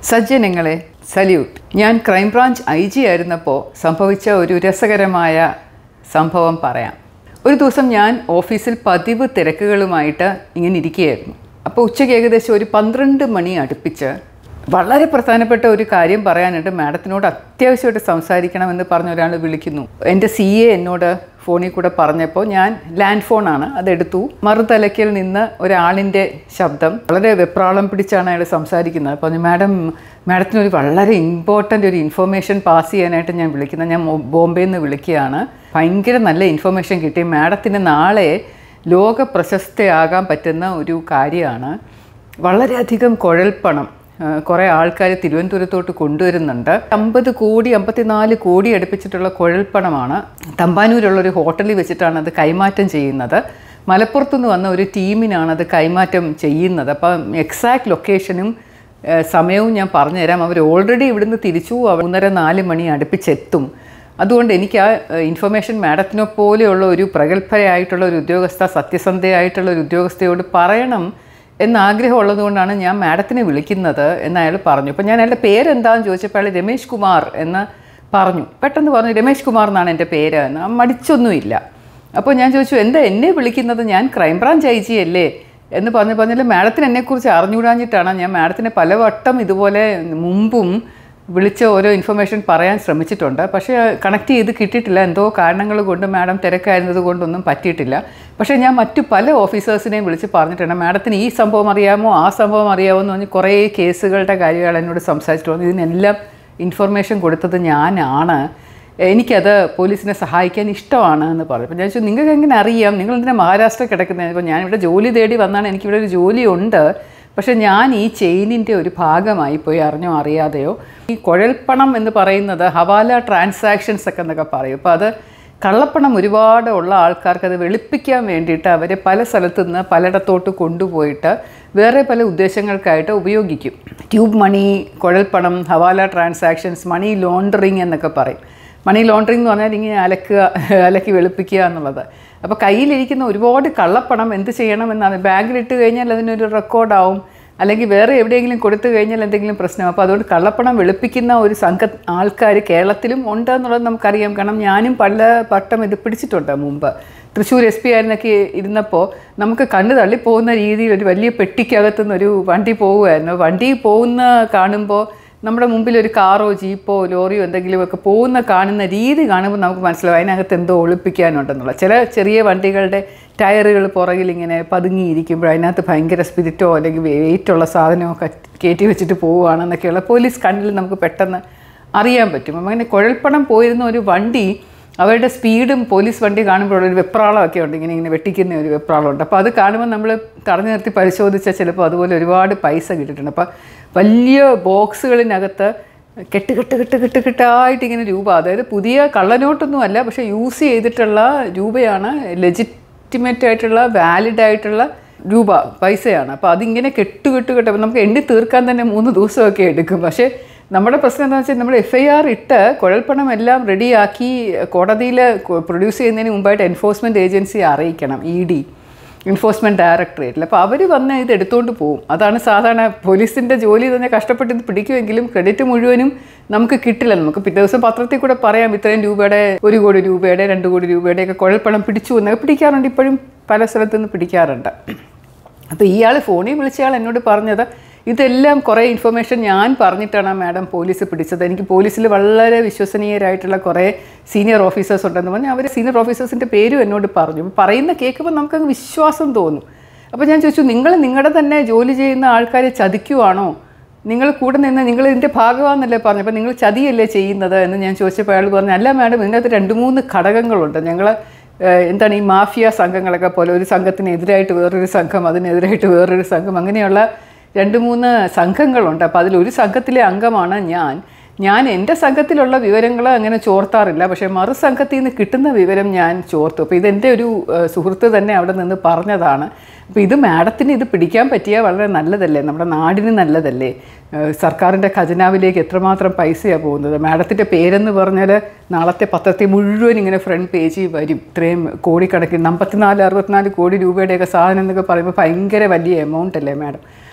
സജ്ജനങ്ങളെ സല്യൂട്ട് ഞാൻ crime branch I G ആയിരുന്നപ്പോൾ സംഭവിച്ച ഒരു രസകരമായ സംഭവം പറയാം ഒരു ദിവസം ഞാൻ ഓഫീസിൽ പതിവ് തിരക്കുകളുമായിട്ട് ഇങ്ങനെ ഇരിക്കുകയായിരുന്നു അപ്പോൾ ഉച്ചയ്ക്ക് ഏകദേശം ഒരു പന്ത്രണ്ട് മണി അടുപ്പിച്ച് വളരെ പ്രധാനപ്പെട്ട ഒരു കാര്യം പറയാനായിട്ട് മാഡത്തിനോട് അത്യാവശ്യമായിട്ട് സംസാരിക്കണമെന്ന് പറഞ്ഞ ഒരാൾ വിളിക്കുന്നു എൻ്റെ സി എ എന്നോട് ഫോണിൽ കൂടെ പറഞ്ഞപ്പോൾ ഞാൻ ലാൻഡ് ഫോണാണ് അതെടുത്തു മറുതലയ്ക്കിൽ നിന്ന് ഒരാളിൻ്റെ ശബ്ദം വളരെ വെപ്രാളം പിടിച്ചാണ് അയാൾ സംസാരിക്കുന്നത് അപ്പോൾ മാഡം മാഡത്തിന് ഒരു വളരെ ഇമ്പോർട്ടൻ്റ് ഒരു ഇൻഫർമേഷൻ പാസ് ചെയ്യാനായിട്ട് ഞാൻ വിളിക്കുന്നത് ഞാൻ മൊ- ബോംബെയിൽ നിന്ന് വിളിക്കുകയാണ് ഭയങ്കര നല്ല ഇൻഫർമേഷൻ കിട്ടി മാഡത്തിന് നാളെ ലോക പ്രശസ്തയാകാൻ പറ്റുന്ന ഒരു കാര്യമാണ് വളരെയധികം കുഴൽപ്പണം ആ, കുറേ ആൾക്കാർ തിരുവനന്തപുരത്തോട്ട് കൊണ്ടുവരുന്നുണ്ട് അമ്പത് കോടി അമ്പത്തിനാല് കോടി അടുപ്പിച്ചിട്ടുള്ള കുഴൽപ്പണമാണ് തമ്പാനൂരുള്ള ഒരു ഹോട്ടലിൽ വെച്ചിട്ടാണ് അത് കൈമാറ്റം ചെയ്യുന്നത് മലപ്പുറത്തുനിന്ന് വന്ന ഒരു ടീമിനാണ് അത് കൈമാറ്റം ചെയ്യുന്നത് അപ്പം എക്സാക്ട് ലൊക്കേഷനും ഏ, സമയവും ഞാൻ പറഞ്ഞുതരാം അവർ ഓൾറെഡി ഇവിടുന്ന് തിരിച്ചു അവർ മൂന്നര നാല് മണി അടുപ്പിച്ചെത്തും അതുകൊണ്ട് എനിക്ക് ആ ഇൻഫർമേഷൻ മാഡത്തിനെ പോലെയുള്ള ഒരു പ്രഗത്ഭയായിട്ടുള്ള ഒരു ഉദ്യോഗസ്ഥ സത്യസന്ധയായിട്ടുള്ള ഒരു ഉദ്യോഗസ്ഥയോട് പറയണം എന്ന് ആഗ്രഹമുള്ളതുകൊണ്ടാണ് ഞാൻ മാഡത്തിനെ വിളിക്കുന്നത് എന്ന് അയാൾ പറഞ്ഞു അപ്പോൾ ഞാൻ അയാളുടെ പേരെന്താണെന്ന് ചോദിച്ചപ്പോൾ അയാൾ രമേശ് കുമാർ എന്ന് പറഞ്ഞു പെട്ടെന്ന് പറഞ്ഞു രമേശ് കുമാർ എന്നാണ് എൻ്റെ പേര് എന്ന് ആ മടിച്ചൊന്നുമില്ല അപ്പോൾ ഞാൻ ചോദിച്ചു എന്താ എന്നെ വിളിക്കുന്നത് ഞാൻ ക്രൈംബ്രാഞ്ച് ഐ ജി അല്ലേ എന്ന് പറഞ്ഞു പറഞ്ഞാൽ മാഡത്തിന് എന്നെക്കുറിച്ച് അറിഞ്ഞുകൂടാഞ്ഞിട്ടാണ് ഞാൻ മാഡത്തിനെ പലവട്ടം ഇതുപോലെ മുമ്പും വിളിച്ച് ഓരോ ഇൻഫർമേഷൻ പറയാൻ ശ്രമിച്ചിട്ടുണ്ട് പക്ഷേ കണക്ട് ചെയ്ത് കിട്ടിയിട്ടില്ല എന്തോ കാരണങ്ങൾ കൊണ്ട് മാഡം തിരക്കായിരുന്നത് കൊണ്ടൊന്നും പറ്റിയിട്ടില്ല പക്ഷേ ഞാൻ മറ്റു പല ഓഫീസേഴ്സിനെയും വിളിച്ച് പറഞ്ഞിട്ടുണ്ട് മാഡത്തിന് ഈ സംഭവം അറിയാമോ ആ സംഭവം അറിയാമോ എന്ന് പറഞ്ഞ് കുറേ കേസുകളുടെ കാര്യങ്ങൾ എന്നോട് സംസാരിച്ചിട്ടുണ്ട് ഇതിനെല്ലാം ഇൻഫർമേഷൻ കൊടുത്തത് ഞാനാണ് എനിക്കത് പോലീസിനെ സഹായിക്കാൻ ഇഷ്ടമാണ് എന്ന് പറഞ്ഞു അപ്പോൾ ഞാൻ ചോദിച്ചു നിങ്ങൾക്ക് എങ്ങനെ അറിയാം നിങ്ങൾ എന്തിനാ മഹാരാഷ്ട്ര കിടക്കുന്നത് അപ്പോൾ ഞാനിവിടെ ജോലി തേടി വന്നാണ് എനിക്കിവിടെ ഒരു ജോലിയുണ്ട് പക്ഷേ ഞാൻ ഈ ചെയിനിൻ്റെ ഒരു ഭാഗമായി പോയി അറിഞ്ഞോ അറിയാതെയോ ഈ കുഴൽപ്പണം എന്ന് പറയുന്നത് ഹവാല ട്രാൻസാക്ഷൻസ് ഒക്കെ എന്നൊക്കെ പറയും അപ്പോൾ അത് കള്ളപ്പണം ഒരുപാട് ഉള്ള ആൾക്കാർക്ക് അത് വെളുപ്പിക്കാൻ വേണ്ടിയിട്ട് അവരെ പല സ്ഥലത്തു നിന്ന് പലയിടത്തോട്ട് കൊണ്ടുപോയിട്ട് വേറെ പല ഉദ്ദേശങ്ങൾക്കായിട്ട് ഉപയോഗിക്കും ട്യൂബ് മണി കുഴൽപ്പണം ഹവാല ട്രാൻസാക്ഷൻസ് മണി ലോണ്ടറിങ് എന്നൊക്കെ പറയും മണി ലോണ്ടറിങ് എന്ന് പറഞ്ഞാൽ ഇങ്ങനെ അലക്കുക അലക്കി വെളുപ്പിക്കുക എന്നുള്ളത് അപ്പോൾ കയ്യിലിരിക്കുന്ന ഒരുപാട് കള്ളപ്പണം എന്ത് ചെയ്യണമെന്നാണ് ബാങ്കിലിട്ട് കഴിഞ്ഞാൽ അതിനൊരു റെക്കോർഡാവും അല്ലെങ്കിൽ വേറെ എവിടെയെങ്കിലും കൊടുത്തു കഴിഞ്ഞാൽ എന്തെങ്കിലും പ്രശ്നം അപ്പോൾ അതുകൊണ്ട് കള്ളപ്പണം വെളുപ്പിക്കുന്ന ഒരു സംഘ ആൾക്കാർ കേരളത്തിലും ഉണ്ട് എന്നുള്ളത് നമുക്കറിയാം കാരണം ഞാനും പല വട്ടം ഇത് പിടിച്ചിട്ടുണ്ട് മുമ്പ് തൃശ്ശൂർ എസ് പി ആയിരുന്നൊക്കെ ഇരുന്നപ്പോൾ നമുക്ക് കണ്ണ് തള്ളിപ്പോകുന്ന രീതിയിൽ ഒരു വലിയ പെട്ടിക്കകത്തുനിന്ന് ഒരു വണ്ടി പോവുമായിരുന്നു വണ്ടി പോകുന്ന കാണുമ്പോൾ നമ്മുടെ മുമ്പിൽ ഒരു കാറോ ജീപ്പോ ലോറിയോ എന്തെങ്കിലുമൊക്കെ പോകുന്ന കാണുന്ന രീതി കാണുമ്പോൾ നമുക്ക് മനസ്സിലാവും അതിനകത്ത് എന്തോ ഒളിപ്പിക്കാനുണ്ടെന്നുള്ള ചില ചെറിയ വണ്ടികളുടെ ടയറുകൾ പുറകിൽ ഇങ്ങനെ പതുങ്ങിയിരിക്കുമ്പോൾ അതിനകത്ത് ഭയങ്കര സ്പിരിറ്റോ അല്ലെങ്കിൽ വെയിറ്റുള്ള സാധനമൊക്കെ കയറ്റി വെച്ചിട്ട് പോവുകയാണെന്നൊക്കെയുള്ള പോലീസ് കണ്ണിൽ നമുക്ക് പെട്ടെന്ന് അറിയാൻ പറ്റും അപ്പം അങ്ങനെ കുഴൽപ്പണം പോയിരുന്ന ഒരു വണ്ടി അവരുടെ സ്പീഡും പോലീസ് വണ്ടി കാണുമ്പോൾ ഒരു വെപ്രാളമൊക്കെ ഉണ്ട് ഇങ്ങനെ ഇങ്ങനെ വെട്ടിക്കുന്ന ഒരു വെപ്രാളമുണ്ട് അപ്പോൾ അത് കാണുമ്പോൾ നമ്മൾ തടഞ്ഞു നിർത്തി പരിശോധിച്ചാൽ ചിലപ്പോൾ അതുപോലെ ഒരുപാട് പൈസ കിട്ടിയിട്ടുണ്ട് അപ്പോൾ വലിയ ബോക്സുകളിനകത്ത് കെട്ട് കെട്ട് കെട്ട് കെട്ട് കെട്ടായിട്ട് ഇങ്ങനെ രൂപ അതായത് പുതിയ കള്ളനോട്ടൊന്നും അല്ല പക്ഷേ യൂസ് ചെയ്തിട്ടുള്ള രൂപയാണ് ലെജിറ്റിമേറ്റ് ആയിട്ടുള്ള വാലിഡ് ആയിട്ടുള്ള രൂപ പൈസയാണ് അപ്പോൾ അതിങ്ങനെ കെട്ട് കെട്ട് കെട്ട് അപ്പോൾ നമുക്ക് എണ്ണി തീർക്കാൻ തന്നെ മൂന്ന് ദിവസമൊക്കെ എടുക്കും പക്ഷേ നമ്മുടെ പ്രശ്നം എന്താണെന്ന് വെച്ചാൽ നമ്മൾ എഫ് ഐ ആർ ഇട്ട് കുഴൽപ്പണം എല്ലാം റെഡിയാക്കി കോടതിയിൽ പ്രൊഡ്യൂസ് ചെയ്യുന്നതിന് മുമ്പായിട്ട് എൻഫോഴ്സ്മെൻറ്റ് ഏജൻസി അറിയിക്കണം ഇ ഡി എൻഫോഴ്സ്മെൻറ്റ് ഡയറക്ടറേറ്റിൽ അപ്പോൾ അവർ വന്ന് ഇത് എടുത്തുകൊണ്ട് പോകും അതാണ് സാധാരണ പോലീസിൻ്റെ ജോലി തന്നെ കഷ്ടപ്പെട്ട് ഇത് പിടിക്കുമെങ്കിലും ക്രെഡിറ്റ് മുഴുവനും നമുക്ക് കിട്ടില്ല നമുക്ക് പിറ്റേ ദിവസം പത്രത്തിൽ കൂടെ പറയാം ഇത്രയും രൂപയുടെ ഒരു കോടി രൂപയുടെ രണ്ട് കോടി രൂപയുടെ ഒക്കെ കുഴൽപ്പണം പിടിച്ചു എന്നൊക്കെ പിടിക്കാറുണ്ട് ഇപ്പോഴും പല സ്ഥലത്തു നിന്ന് പിടിക്കാറുണ്ട് അപ്പോൾ ഇയാൾ ഫോണിൽ വിളിച്ചയാൾ എന്നോട് പറഞ്ഞത് ഇതെല്ലാം കുറേ ഇൻഫർമേഷൻ ഞാൻ പറഞ്ഞിട്ടാണ് ആ മാഡം പോലീസ് പിടിച്ചത് എനിക്ക് പോലീസിൽ വളരെ വിശ്വസനീയരായിട്ടുള്ള കുറേ സീനിയർ ഓഫീസേഴ്സ് ഉണ്ടെന്ന് പറഞ്ഞാൽ അവർ സീനിയർ ഓഫീസേഴ്സിൻ്റെ പേരും എന്നോട് പറഞ്ഞു അപ്പോൾ പറയുന്ന കേൾക്കുമ്പോൾ നമുക്കങ്ങ് വിശ്വാസം തോന്നും അപ്പോൾ ഞാൻ ചോദിച്ചു നിങ്ങൾ നിങ്ങളുടെ തന്നെ ജോലി ചെയ്യുന്ന ആൾക്കാരെ ചതിക്കുവാണോ നിങ്ങൾ കൂടെ നിന്ന് നിങ്ങൾ ഇതിൻ്റെ ഭാഗമാണെന്നല്ലേ പറഞ്ഞു അപ്പോൾ നിങ്ങൾ ചതിയല്ലേ ചെയ്യുന്നത് എന്ന് ഞാൻ ചോദിച്ചപ്പോൾ അയാൾ പറഞ്ഞു അല്ല മാഡം ഇതിനകത്ത് രണ്ട് മൂന്ന് ഘടകങ്ങളുണ്ട് ഞങ്ങൾ ഏഹ് എന്താണ് ഈ മാഫിയ സംഘങ്ങളൊക്കെ പോലെ ഒരു സംഘത്തിനെതിരായിട്ട് വേറൊരു സംഘം അതിനെതിരായിട്ട് വേറൊരു സംഘം അങ്ങനെയുള്ള രണ്ട് മൂന്ന് സംഘങ്ങളുണ്ട് അപ്പോൾ അതിലൊരു സംഘത്തിലെ അംഗമാണ് ഞാൻ ഞാൻ എൻ്റെ സംഘത്തിലുള്ള വിവരങ്ങൾ അങ്ങനെ ചോർത്താറില്ല പക്ഷേ മറു സംഘത്തിൽ നിന്ന് കിട്ടുന്ന വിവരം ഞാൻ ചോർത്തു അപ്പോൾ ഇതെൻ്റെ ഒരു ഏഹ്, സുഹൃത്ത് തന്നെ അവിടെ നിന്ന് പറഞ്ഞതാണ് അപ്പോൾ ഇത് മാഡത്തിന് ഇത് പിടിക്കാൻ പറ്റിയാൽ വളരെ നല്ലതല്ലേ നമ്മുടെ നാടിന് നല്ലതല്ലേ ഏഹ്, സർക്കാരിൻ്റെ ഖജനാവിലേക്ക് എത്രമാത്രം പൈസയാണ് പോകുന്നത് മാഡത്തിൻ്റെ പേരെന്ന് പറഞ്ഞാൽ നാളത്തെ പത്രത്തിൽ മുഴുവൻ ഇങ്ങനെ ഫ്രണ്ട് പേജിൽ വരും ഇത്രയും കോടിക്കണക്കിന് അമ്പത്തിനാല് അറുപത്തിനാല് കോടി രൂപയുടെയൊക്കെ സാധനം എന്നൊക്കെ പറയുമ്പോൾ ഭയങ്കര വലിയ എമൗണ്ട് അല്ലേ മാഡം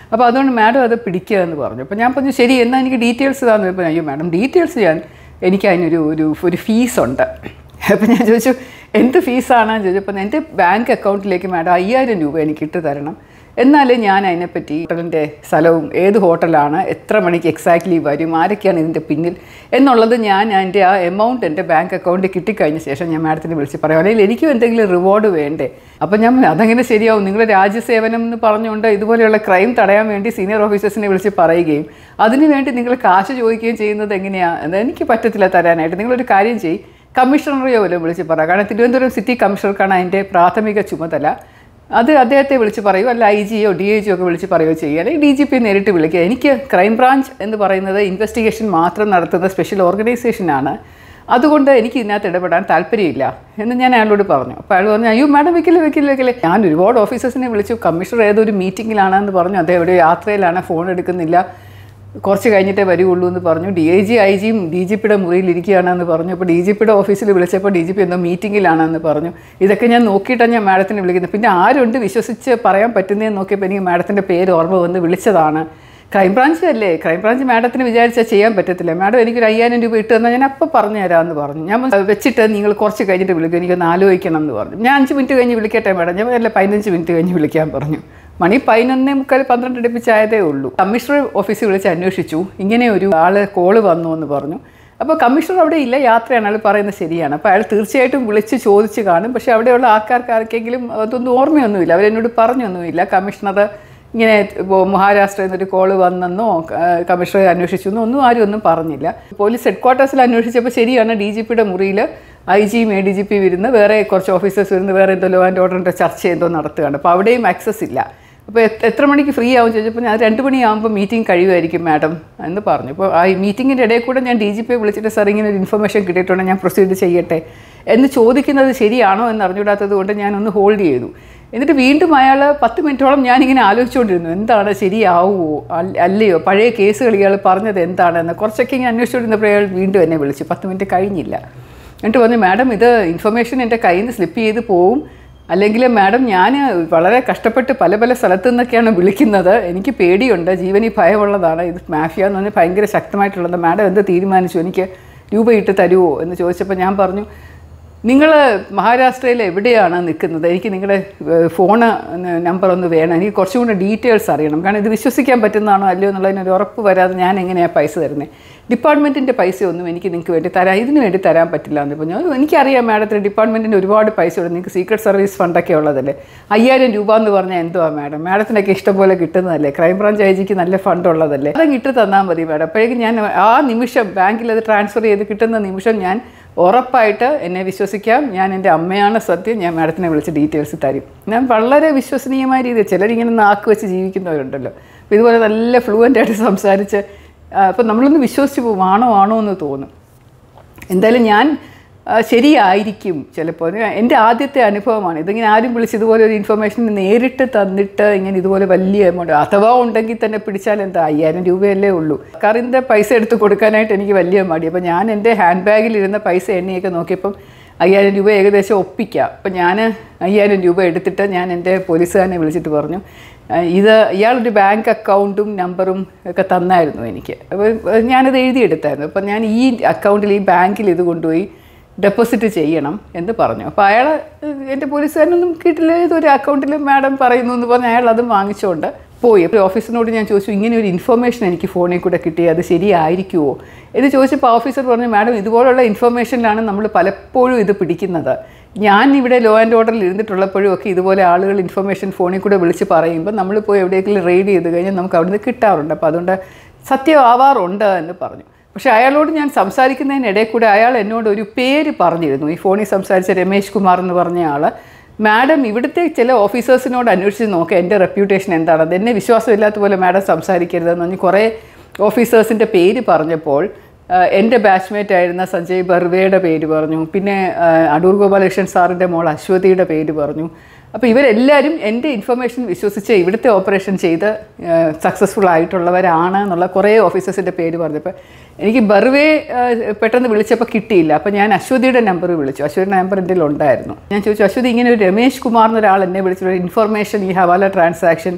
അപ്പോൾ അതുകൊണ്ട് മാഡം അത് പിടിക്കുക എന്ന് പറഞ്ഞു അപ്പോൾ ഞാൻ പറഞ്ഞു ശരി എന്നാൽ എനിക്ക് ഡീറ്റെയിൽസ് താന്ന് ഇപ്പോൾ അയ്യോ മാഡം ഡീറ്റെയിൽസ് ഞാൻ എനിക്ക് അതിനൊരു ഒരു ഒരു ഫീസുണ്ട് അപ്പോൾ ഞാൻ ചോദിച്ചു എന്ത് ഫീസാണെന്ന് ചോദിച്ചപ്പോൾ എൻ്റെ ബാങ്ക് അക്കൗണ്ടിലേക്ക് മാഡം അയ്യായിരം രൂപ എനിക്ക് ഇട്ട് തരണം എന്നാലേ ഞാൻ അതിനെപ്പറ്റി ഹോട്ടലിൻ്റെ സ്ഥലവും ഏത് ഹോട്ടലാണ് എത്ര മണിക്ക് എക്സാക്ട്ലി വരും ആരൊക്കെയാണ് ഇതിൻ്റെ പിന്നിൽ എന്നുള്ളത് ഞാൻ അതിൻ്റെ ആ എമൗണ്ട് എൻ്റെ ബാങ്ക് അക്കൗണ്ടിൽ കിട്ടിക്കഴിഞ്ഞ ശേഷം ഞാൻ മാഡത്തിന് വിളിച്ച് പറയാം അല്ലെങ്കിൽ എനിക്കും എന്തെങ്കിലും റിവാർഡ് വേണ്ടേ അപ്പം ഞാൻ അതെങ്ങനെ ശരിയാവും നിങ്ങളുടെ രാജ്യസേവനം എന്ന് പറഞ്ഞുകൊണ്ട് ഇതുപോലെയുള്ള ക്രൈം തടയാൻ വേണ്ടി സീനിയർ ഓഫീസേഴ്സിനെ വിളിച്ച് പറയുകയും അതിനുവേണ്ടി നിങ്ങൾ കാശ് ചോദിക്കുകയും ചെയ്യുന്നത് എങ്ങനെയാണ് എനിക്ക് പറ്റത്തില്ല തരാനായിട്ട് നിങ്ങളൊരു കാര്യം ചെയ്യും കമ്മീഷണറെയോ വല്ലതും വിളിച്ച് പറ കാരണം തിരുവനന്തപുരം സിറ്റി കമ്മീഷണർക്കാണ് അതിൻ്റെ പ്രാഥമിക ചുമതല അത് അദ്ദേഹത്തെ വിളിച്ച് പറയൂ അല്ല ഐ ജിയോ ഡി ഐ ജിയോ ഒക്കെ വിളിച്ച് പറയുകയോ ചെയ്യുക അല്ലെങ്കിൽ ഡി ജി പി നേരിട്ട് വിളിക്കുക എനിക്ക് ക്രൈം ബ്രാഞ്ച് എന്ന് പറയുന്നത് ഇൻവെസ്റ്റിഗേഷൻ മാത്രം നടത്തുന്ന സ്പെഷ്യൽ ഓർഗനൈസേഷനാണ് അതുകൊണ്ട് എനിക്ക് ഇതിനകത്ത് ഇടപെടാൻ താല്പര്യമില്ല എന്ന് ഞാൻ അയാളോട് പറഞ്ഞു അപ്പോൾ അയാൾ പറഞ്ഞു അയ്യോ മാഡം വെക്കില്ല വെക്കില്ല വെക്കില്ല ഞാൻ ഒരുപാട് ഓഫീസേഴ്സിനെ വിളിച്ചു കമ്മീഷണർ ഏതൊരു മീറ്റിങ്ങിലാണെന്ന് പറഞ്ഞു അദ്ദേഹം എവിടെ യാത്രയിലാണ് ഫോൺ എടുക്കുന്നില്ല കുറച്ച് കഴിഞ്ഞിട്ടേ വരികയുള്ളൂ എന്ന് പറഞ്ഞു ഡി ഐ ജി ഐ ജിയും ഡി ജി പിയുടെ മുറിയിലിരിക്കുകയാണെന്ന് പറഞ്ഞു അപ്പോൾ ഡി ജി പിയുടെ ഓഫീസിൽ വിളിച്ചപ്പോൾ ഡി ജി പി എന്തോ മീറ്റിങ്ങിലാണെന്ന് പറഞ്ഞു ഇതൊക്കെ ഞാൻ നോക്കിയിട്ടാണ് ഞാൻ മാഡത്തിനെ വിളിക്കുന്നത് പിന്നെ ആരുണ്ട് വിശ്വസിച്ച് പറയാൻ പറ്റുന്നതെന്ന് നോക്കിയപ്പോൾ എനിക്ക് മാഡത്തിൻ്റെ പേര് ഓർമ്മ വന്ന് വിളിച്ചതാണ് ക്രൈം ബ്രാഞ്ച് അല്ലേ ക്രൈം ബ്രാഞ്ച് മാഡത്തിന് വിചാരിച്ചാൽ ചെയ്യാൻ പറ്റത്തില്ല മാഡം എനിക്കൊരു അയ്യായിരം രൂപ ഇട്ട് തന്നാൽ ഞാൻ അപ്പോൾ പറഞ്ഞു തരാമെന്ന് പറഞ്ഞു ഞാൻ വെച്ചിട്ട് നിങ്ങൾ കുറച്ച് കഴിഞ്ഞിട്ട് വിളിക്കും എനിക്കൊന്ന് ആലോചിക്കണം എന്ന് പറഞ്ഞു ഞാൻ അഞ്ച് മിനിറ്റ് കഴിഞ്ഞ് വിളിക്കട്ടെ മാഡം ഞാൻ അല്ല പതിനഞ്ച് മിനിറ്റ് കഴിഞ്ഞ് വിളിക്കാൻ പറഞ്ഞു മണി പതിനൊന്നേ മുക്കാൽ പന്ത്രണ്ട് അടുപ്പിച്ചായതേ ഉള്ളൂ കമ്മീഷണർ ഓഫീസിൽ വിളിച്ച് അന്വേഷിച്ചു ഇങ്ങനെ ഒരു ആള് കോള് വന്നു എന്ന് പറഞ്ഞു അപ്പോൾ കമ്മീഷണർ അവിടെ ഇല്ല യാത്രയാണ് അയാൾ പറയുന്നത് ശരിയാണ് അപ്പോൾ അയാൾ തീർച്ചയായിട്ടും വിളിച്ച് ചോദിച്ച് കാണും പക്ഷേ അവിടെയുള്ള ആൾക്കാർക്ക് ആർക്കെങ്കിലും അതൊന്നും ഓർമ്മയൊന്നുമില്ല അവരെന്നോട് പറഞ്ഞൊന്നുമില്ല കമ്മീഷണർ ഇങ്ങനെ ഇപ്പോൾ മഹാരാഷ്ട്രയിൽ നിന്നൊരു കോള് വന്നെന്നോ കമ്മീഷണറെ അന്വേഷിച്ചു എന്നോ ഒന്നും ആരും ഒന്നും പറഞ്ഞില്ല പോലീസ് ഹെഡ് ക്വാർട്ടേഴ്സിൽ അന്വേഷിച്ചപ്പോൾ ശരിയാണ് ഡി ജി പിയുടെ മുറിയിൽ ഐ ജിയും എ ഡി ജി പി വരുന്ന വേറെ കുറച്ച് ഓഫീസേഴ്സ് വരുന്ന വേറെ എന്തോ ലോ ആൻഡ് ഓർഡറിൻ്റെ ചർച്ച എന്തോ നടത്തുകയാണ് അപ്പോൾ അവിടെയും ആക്സസ് ഇല്ല അപ്പോൾ എത്ര മണിക്ക് ഫ്രീ ആവും ചോദിച്ചപ്പോൾ ഞാൻ രണ്ട് മണിയാകുമ്പോൾ മീറ്റിംഗ് കഴിയുമായിരിക്കും മാഡം എന്ന് പറഞ്ഞു അപ്പോൾ ആ മീറ്റിങ്ങിൻ്റെ ഇടയിൽ കൂടെ ഞാൻ ഡി ജി പിയെ വിളിച്ചിട്ട് സാർ ഇങ്ങനെ ഒരു ഇൻഫർമേഷൻ കിട്ടിയിട്ടുണ്ട് ഞാൻ പ്രൊസീഡ് ചെയ്യട്ടെ എന്ന് ചോദിക്കുന്നത് ശരിയാണോ എന്ന് അറിഞ്ഞുകൂടാത്തത് കൊണ്ട് ഞാനൊന്ന് ഹോൾഡ് ചെയ്തു എന്നിട്ട് വീണ്ടും അയാൾ പത്ത് മിനിറ്റോളം ഞാനിങ്ങനെ ആലോചിച്ചുകൊണ്ടിരുന്നു എന്താണ് ശരിയാവുമോ അല്ലയോ പഴയ കേസുകൾ ഇയാൾ പറഞ്ഞത് എന്താണെന്ന് കുറച്ചൊക്കെ ഇങ്ങനെ അന്വേഷിച്ചുകൊണ്ടിരുന്നപ്പോൾ അയാൾ വീണ്ടും എന്നെ വിളിച്ചു പത്ത് മിനിറ്റ് കഴിഞ്ഞില്ല എന്നിട്ട് പറഞ്ഞു മാഡം ഇത് ഇൻഫർമേഷൻ എൻ്റെ കയ്യിൽ നിന്ന് സ്ലിപ്പ് ചെയ്ത് പോവും അല്ലെങ്കിൽ മാഡം ഞാൻ വളരെ കഷ്ടപ്പെട്ട് പല പല സ്ഥലത്തു നിന്നൊക്കെയാണ് വിളിക്കുന്നത് എനിക്ക് പേടിയുണ്ട് ജീവനി ഭയമുള്ളതാണ് ഇത് മാഫിയ എന്ന് പറഞ്ഞാൽ ഭയങ്കര ശക്തമായിട്ടുള്ളത് മാഡം എന്ത് തീരുമാനിച്ചു എനിക്ക് രൂപ ഇട്ട് തരുമോ എന്ന് ചോദിച്ചപ്പോൾ ഞാൻ പറഞ്ഞു നിങ്ങൾ മഹാരാഷ്ട്രയിൽ എവിടെയാണ് നിൽക്കുന്നത് എനിക്ക് നിങ്ങളുടെ ഫോൺ നമ്പർ ഒന്ന് വേണം എനിക്ക് കുറച്ചും കൂടെ ഡീറ്റെയിൽസ് അറിയണം കാരണം ഇത് വിശ്വസിക്കാൻ പറ്റുന്നതാണോ അല്ലയോ എന്നുള്ളതിനൊരു ഉറപ്പ് വരാതെ ഞാൻ എങ്ങനെയാണ് പൈസ തരുന്നത് ഡിപ്പാർട്ട്മെൻറ്റിൻ്റെ പൈസയൊന്നും എനിക്ക് നിങ്ങൾക്ക് വേണ്ടി തരാം ഇതിന് വേണ്ടി തരാൻ പറ്റില്ല എന്ന് പറഞ്ഞു എനിക്കറിയാം മാഡത്തിന് ഡിപ്പാർട്ട്മെൻറ്റിൻ്റെ ഒരുപാട് പൈസ ഉണ്ട് നിങ്ങൾക്ക് സീക്രട്ട് സർവീസ് ഫണ്ടൊക്കെ ഉള്ളതല്ലേ അയ്യായിരം രൂപ എന്ന് പറഞ്ഞാൽ എന്തുവാ മാഡം മാഡത്തിനൊക്കെ ഇഷ്ടംപോലെ കിട്ടുന്നതല്ലേ ക്രൈം ബ്രാഞ്ച് ഐ ജിക്ക് നല്ല ഫണ്ട് ഉള്ളതല്ലേ അത് കിട്ടി തന്നാൽ മതി മാഡം അപ്പോഴേക്കും ഞാൻ ആ നിമിഷം ബാങ്കിൽ അത് ട്രാൻസ്ഫർ ചെയ്ത് കിട്ടുന്ന നിമിഷം ഞാൻ ഉറപ്പായിട്ട് എന്നെ വിശ്വസിക്കാം ഞാൻ എൻ്റെ അമ്മയാണ് സത്യം ഞാൻ മാഡത്തിനെ വിളിച്ച് ഡീറ്റെയിൽസ് തരും ഞാൻ വളരെ വിശ്വസനീയമായ രീതിയിൽ ചിലരിങ്ങനെ നാക്ക് വെച്ച് ജീവിക്കുന്നവരുണ്ടല്ലോ അപ്പോൾ ഇതുപോലെ നല്ല ഫ്ലുവൻ്റ് ആയിട്ട് സംസാരിച്ച് അപ്പോൾ നമ്മളൊന്ന് വിശ്വസിച്ച് പോകും ആണോ ആണോ എന്ന് തോന്നും എന്തായാലും ഞാൻ ശരിയായിരിക്കും ചിലപ്പോൾ എൻ്റെ ആദ്യത്തെ അനുഭവമാണ് ഇതിങ്ങനെ ആരും വിളിച്ച് ഇതുപോലെ ഒരു ഇൻഫർമേഷൻ നേരിട്ട് തന്നിട്ട് ഇങ്ങനെ ഇതുപോലെ വലിയ എമൗണ്ട് അഥവാ ഉണ്ടെങ്കിൽ തന്നെ പിടിച്ചാൽ എന്താ അയ്യായിരം രൂപയല്ലേ ഉള്ളൂ സർക്കാരിൻ്റെ പൈസ എടുത്ത് കൊടുക്കാനായിട്ട് എനിക്ക് വലിയ മടി അപ്പോൾ ഞാൻ എൻ്റെ ഹാൻഡ് ബാഗിലിരുന്ന പൈസ എണ്ണിയൊക്കെ നോക്കിയപ്പം അയ്യായിരം രൂപ ഏകദേശം ഒപ്പിക്കാം അപ്പം ഞാൻ അയ്യായിരം രൂപ എടുത്തിട്ട് ഞാൻ എൻ്റെ പോലീസുകാരനെ വിളിച്ചിട്ട് പറഞ്ഞു ഇത് ഇയാളൊരു ബാങ്ക് അക്കൗണ്ടും നമ്പറും ഒക്കെ തന്നായിരുന്നു എനിക്ക് അപ്പോൾ ഞാനത് എഴുതിയെടുത്തായിരുന്നു അപ്പം ഞാൻ ഈ അക്കൗണ്ടിൽ ഈ ബാങ്കിൽ ഇത് കൊണ്ടുപോയി ഡെപ്പോസിറ്റ് ചെയ്യണം എന്ന് പറഞ്ഞു അപ്പോൾ അയാൾ എൻ്റെ പോലീസുകാരനൊന്നും കിട്ടില്ല ഇതൊരു അക്കൗണ്ടിൽ മാഡം പറയുന്നു എന്ന് പറഞ്ഞ് അയാൾ അതും വാങ്ങിച്ചുകൊണ്ട് പോയി അപ്പോൾ ഓഫീസറിനോട് ഞാൻ ചോദിച്ചു ഇങ്ങനെ ഒരു ഇൻഫർമേഷൻ എനിക്ക് ഫോണിൽ കൂടെ കിട്ടി അത് ശരിയായിരിക്കുമോ എന്ന് ചോദിച്ചപ്പോൾ ഓഫീസർ പറഞ്ഞു മാഡം ഇതുപോലുള്ള ഇൻഫർമേഷനിലാണ് നമ്മൾ പലപ്പോഴും ഇത് പിടിക്കുന്നത് ഞാൻ ഇവിടെ ലോ ആൻഡ് ഓർഡറിൽ ഇരുന്നിട്ടുള്ളപ്പോഴും ഒക്കെ ഇതുപോലെ ആളുകൾ ഇൻഫർമേഷൻ ഫോണിൽ കൂടെ വിളിച്ച് പറയുമ്പോൾ നമ്മൾ പോയി എവിടെയെങ്കിലും റെയ്ഡ് ചെയ്ത് കഴിഞ്ഞാൽ നമുക്ക് അവിടുന്ന് കിട്ടാറുണ്ട് അപ്പോൾ അതുകൊണ്ട് സത്യമാവാറുണ്ട് എന്ന് പറഞ്ഞു പക്ഷേ അയാളോട് ഞാൻ സംസാരിക്കുന്നതിനിടയിൽ കൂടെ അയാൾ എന്നോട് ഒരു പേര് പറഞ്ഞിരുന്നു ഈ ഫോണിൽ സംസാരിച്ച രമേശ് കുമാർ എന്ന് പറഞ്ഞ ആൾ മാഡം ഇവിടുത്തെ ചില ഓഫീസേഴ്സിനോട് അന്വേഷിച്ച് നോക്കുക എൻ്റെ റെപ്യൂട്ടേഷൻ എന്താണ് അത് എന്നെ വിശ്വാസമില്ലാത്ത പോലെ മാഡം സംസാരിക്കരുതെന്ന് പറഞ്ഞ് കുറേ ഓഫീസേഴ്സിൻ്റെ പേര് പറഞ്ഞപ്പോൾ എൻ്റെ ബാച്ച്മേറ്റ് ആയിരുന്ന സഞ്ജയ് ബർവയുടെ പേര് പറഞ്ഞു പിന്നെ അടൂർ ഗോപാലകൃഷ്ണൻ സാറിൻ്റെ മോൾ അശ്വതിയുടെ പേര് പറഞ്ഞു അപ്പോൾ ഇവരെല്ലാവരും എൻ്റെ ഇൻഫർമേഷൻ വിശ്വസിച്ച് ഇവിടുത്തെ ഓപ്പറേഷൻ ചെയ്ത് സക്സസ്ഫുൾ ആയിട്ടുള്ളവരാണ് എന്നുള്ള കുറേ ഓഫീസേഴ്സിൻ്റെ പേര് പറഞ്ഞപ്പോൾ എനിക്ക് ബർവേ പെട്ടെന്ന് വിളിച്ചപ്പോൾ കിട്ടിയില്ല അപ്പോൾ ഞാൻ അശ്വതിയുടെ നമ്പർ വിളിച്ചു അശ്വതിയുടെ നമ്പർ എൻ്റെ ഉണ്ടായിരുന്നു ഞാൻ ചോദിച്ചു അശ്വതി ഇങ്ങനെ ഒരു രമേശ് കുമാർ എന്നൊരാൾ എന്നെ വിളിച്ചിട്ട് ഇൻഫർമേഷൻ ഈ ഹവാല ട്രാൻസാക്ഷൻ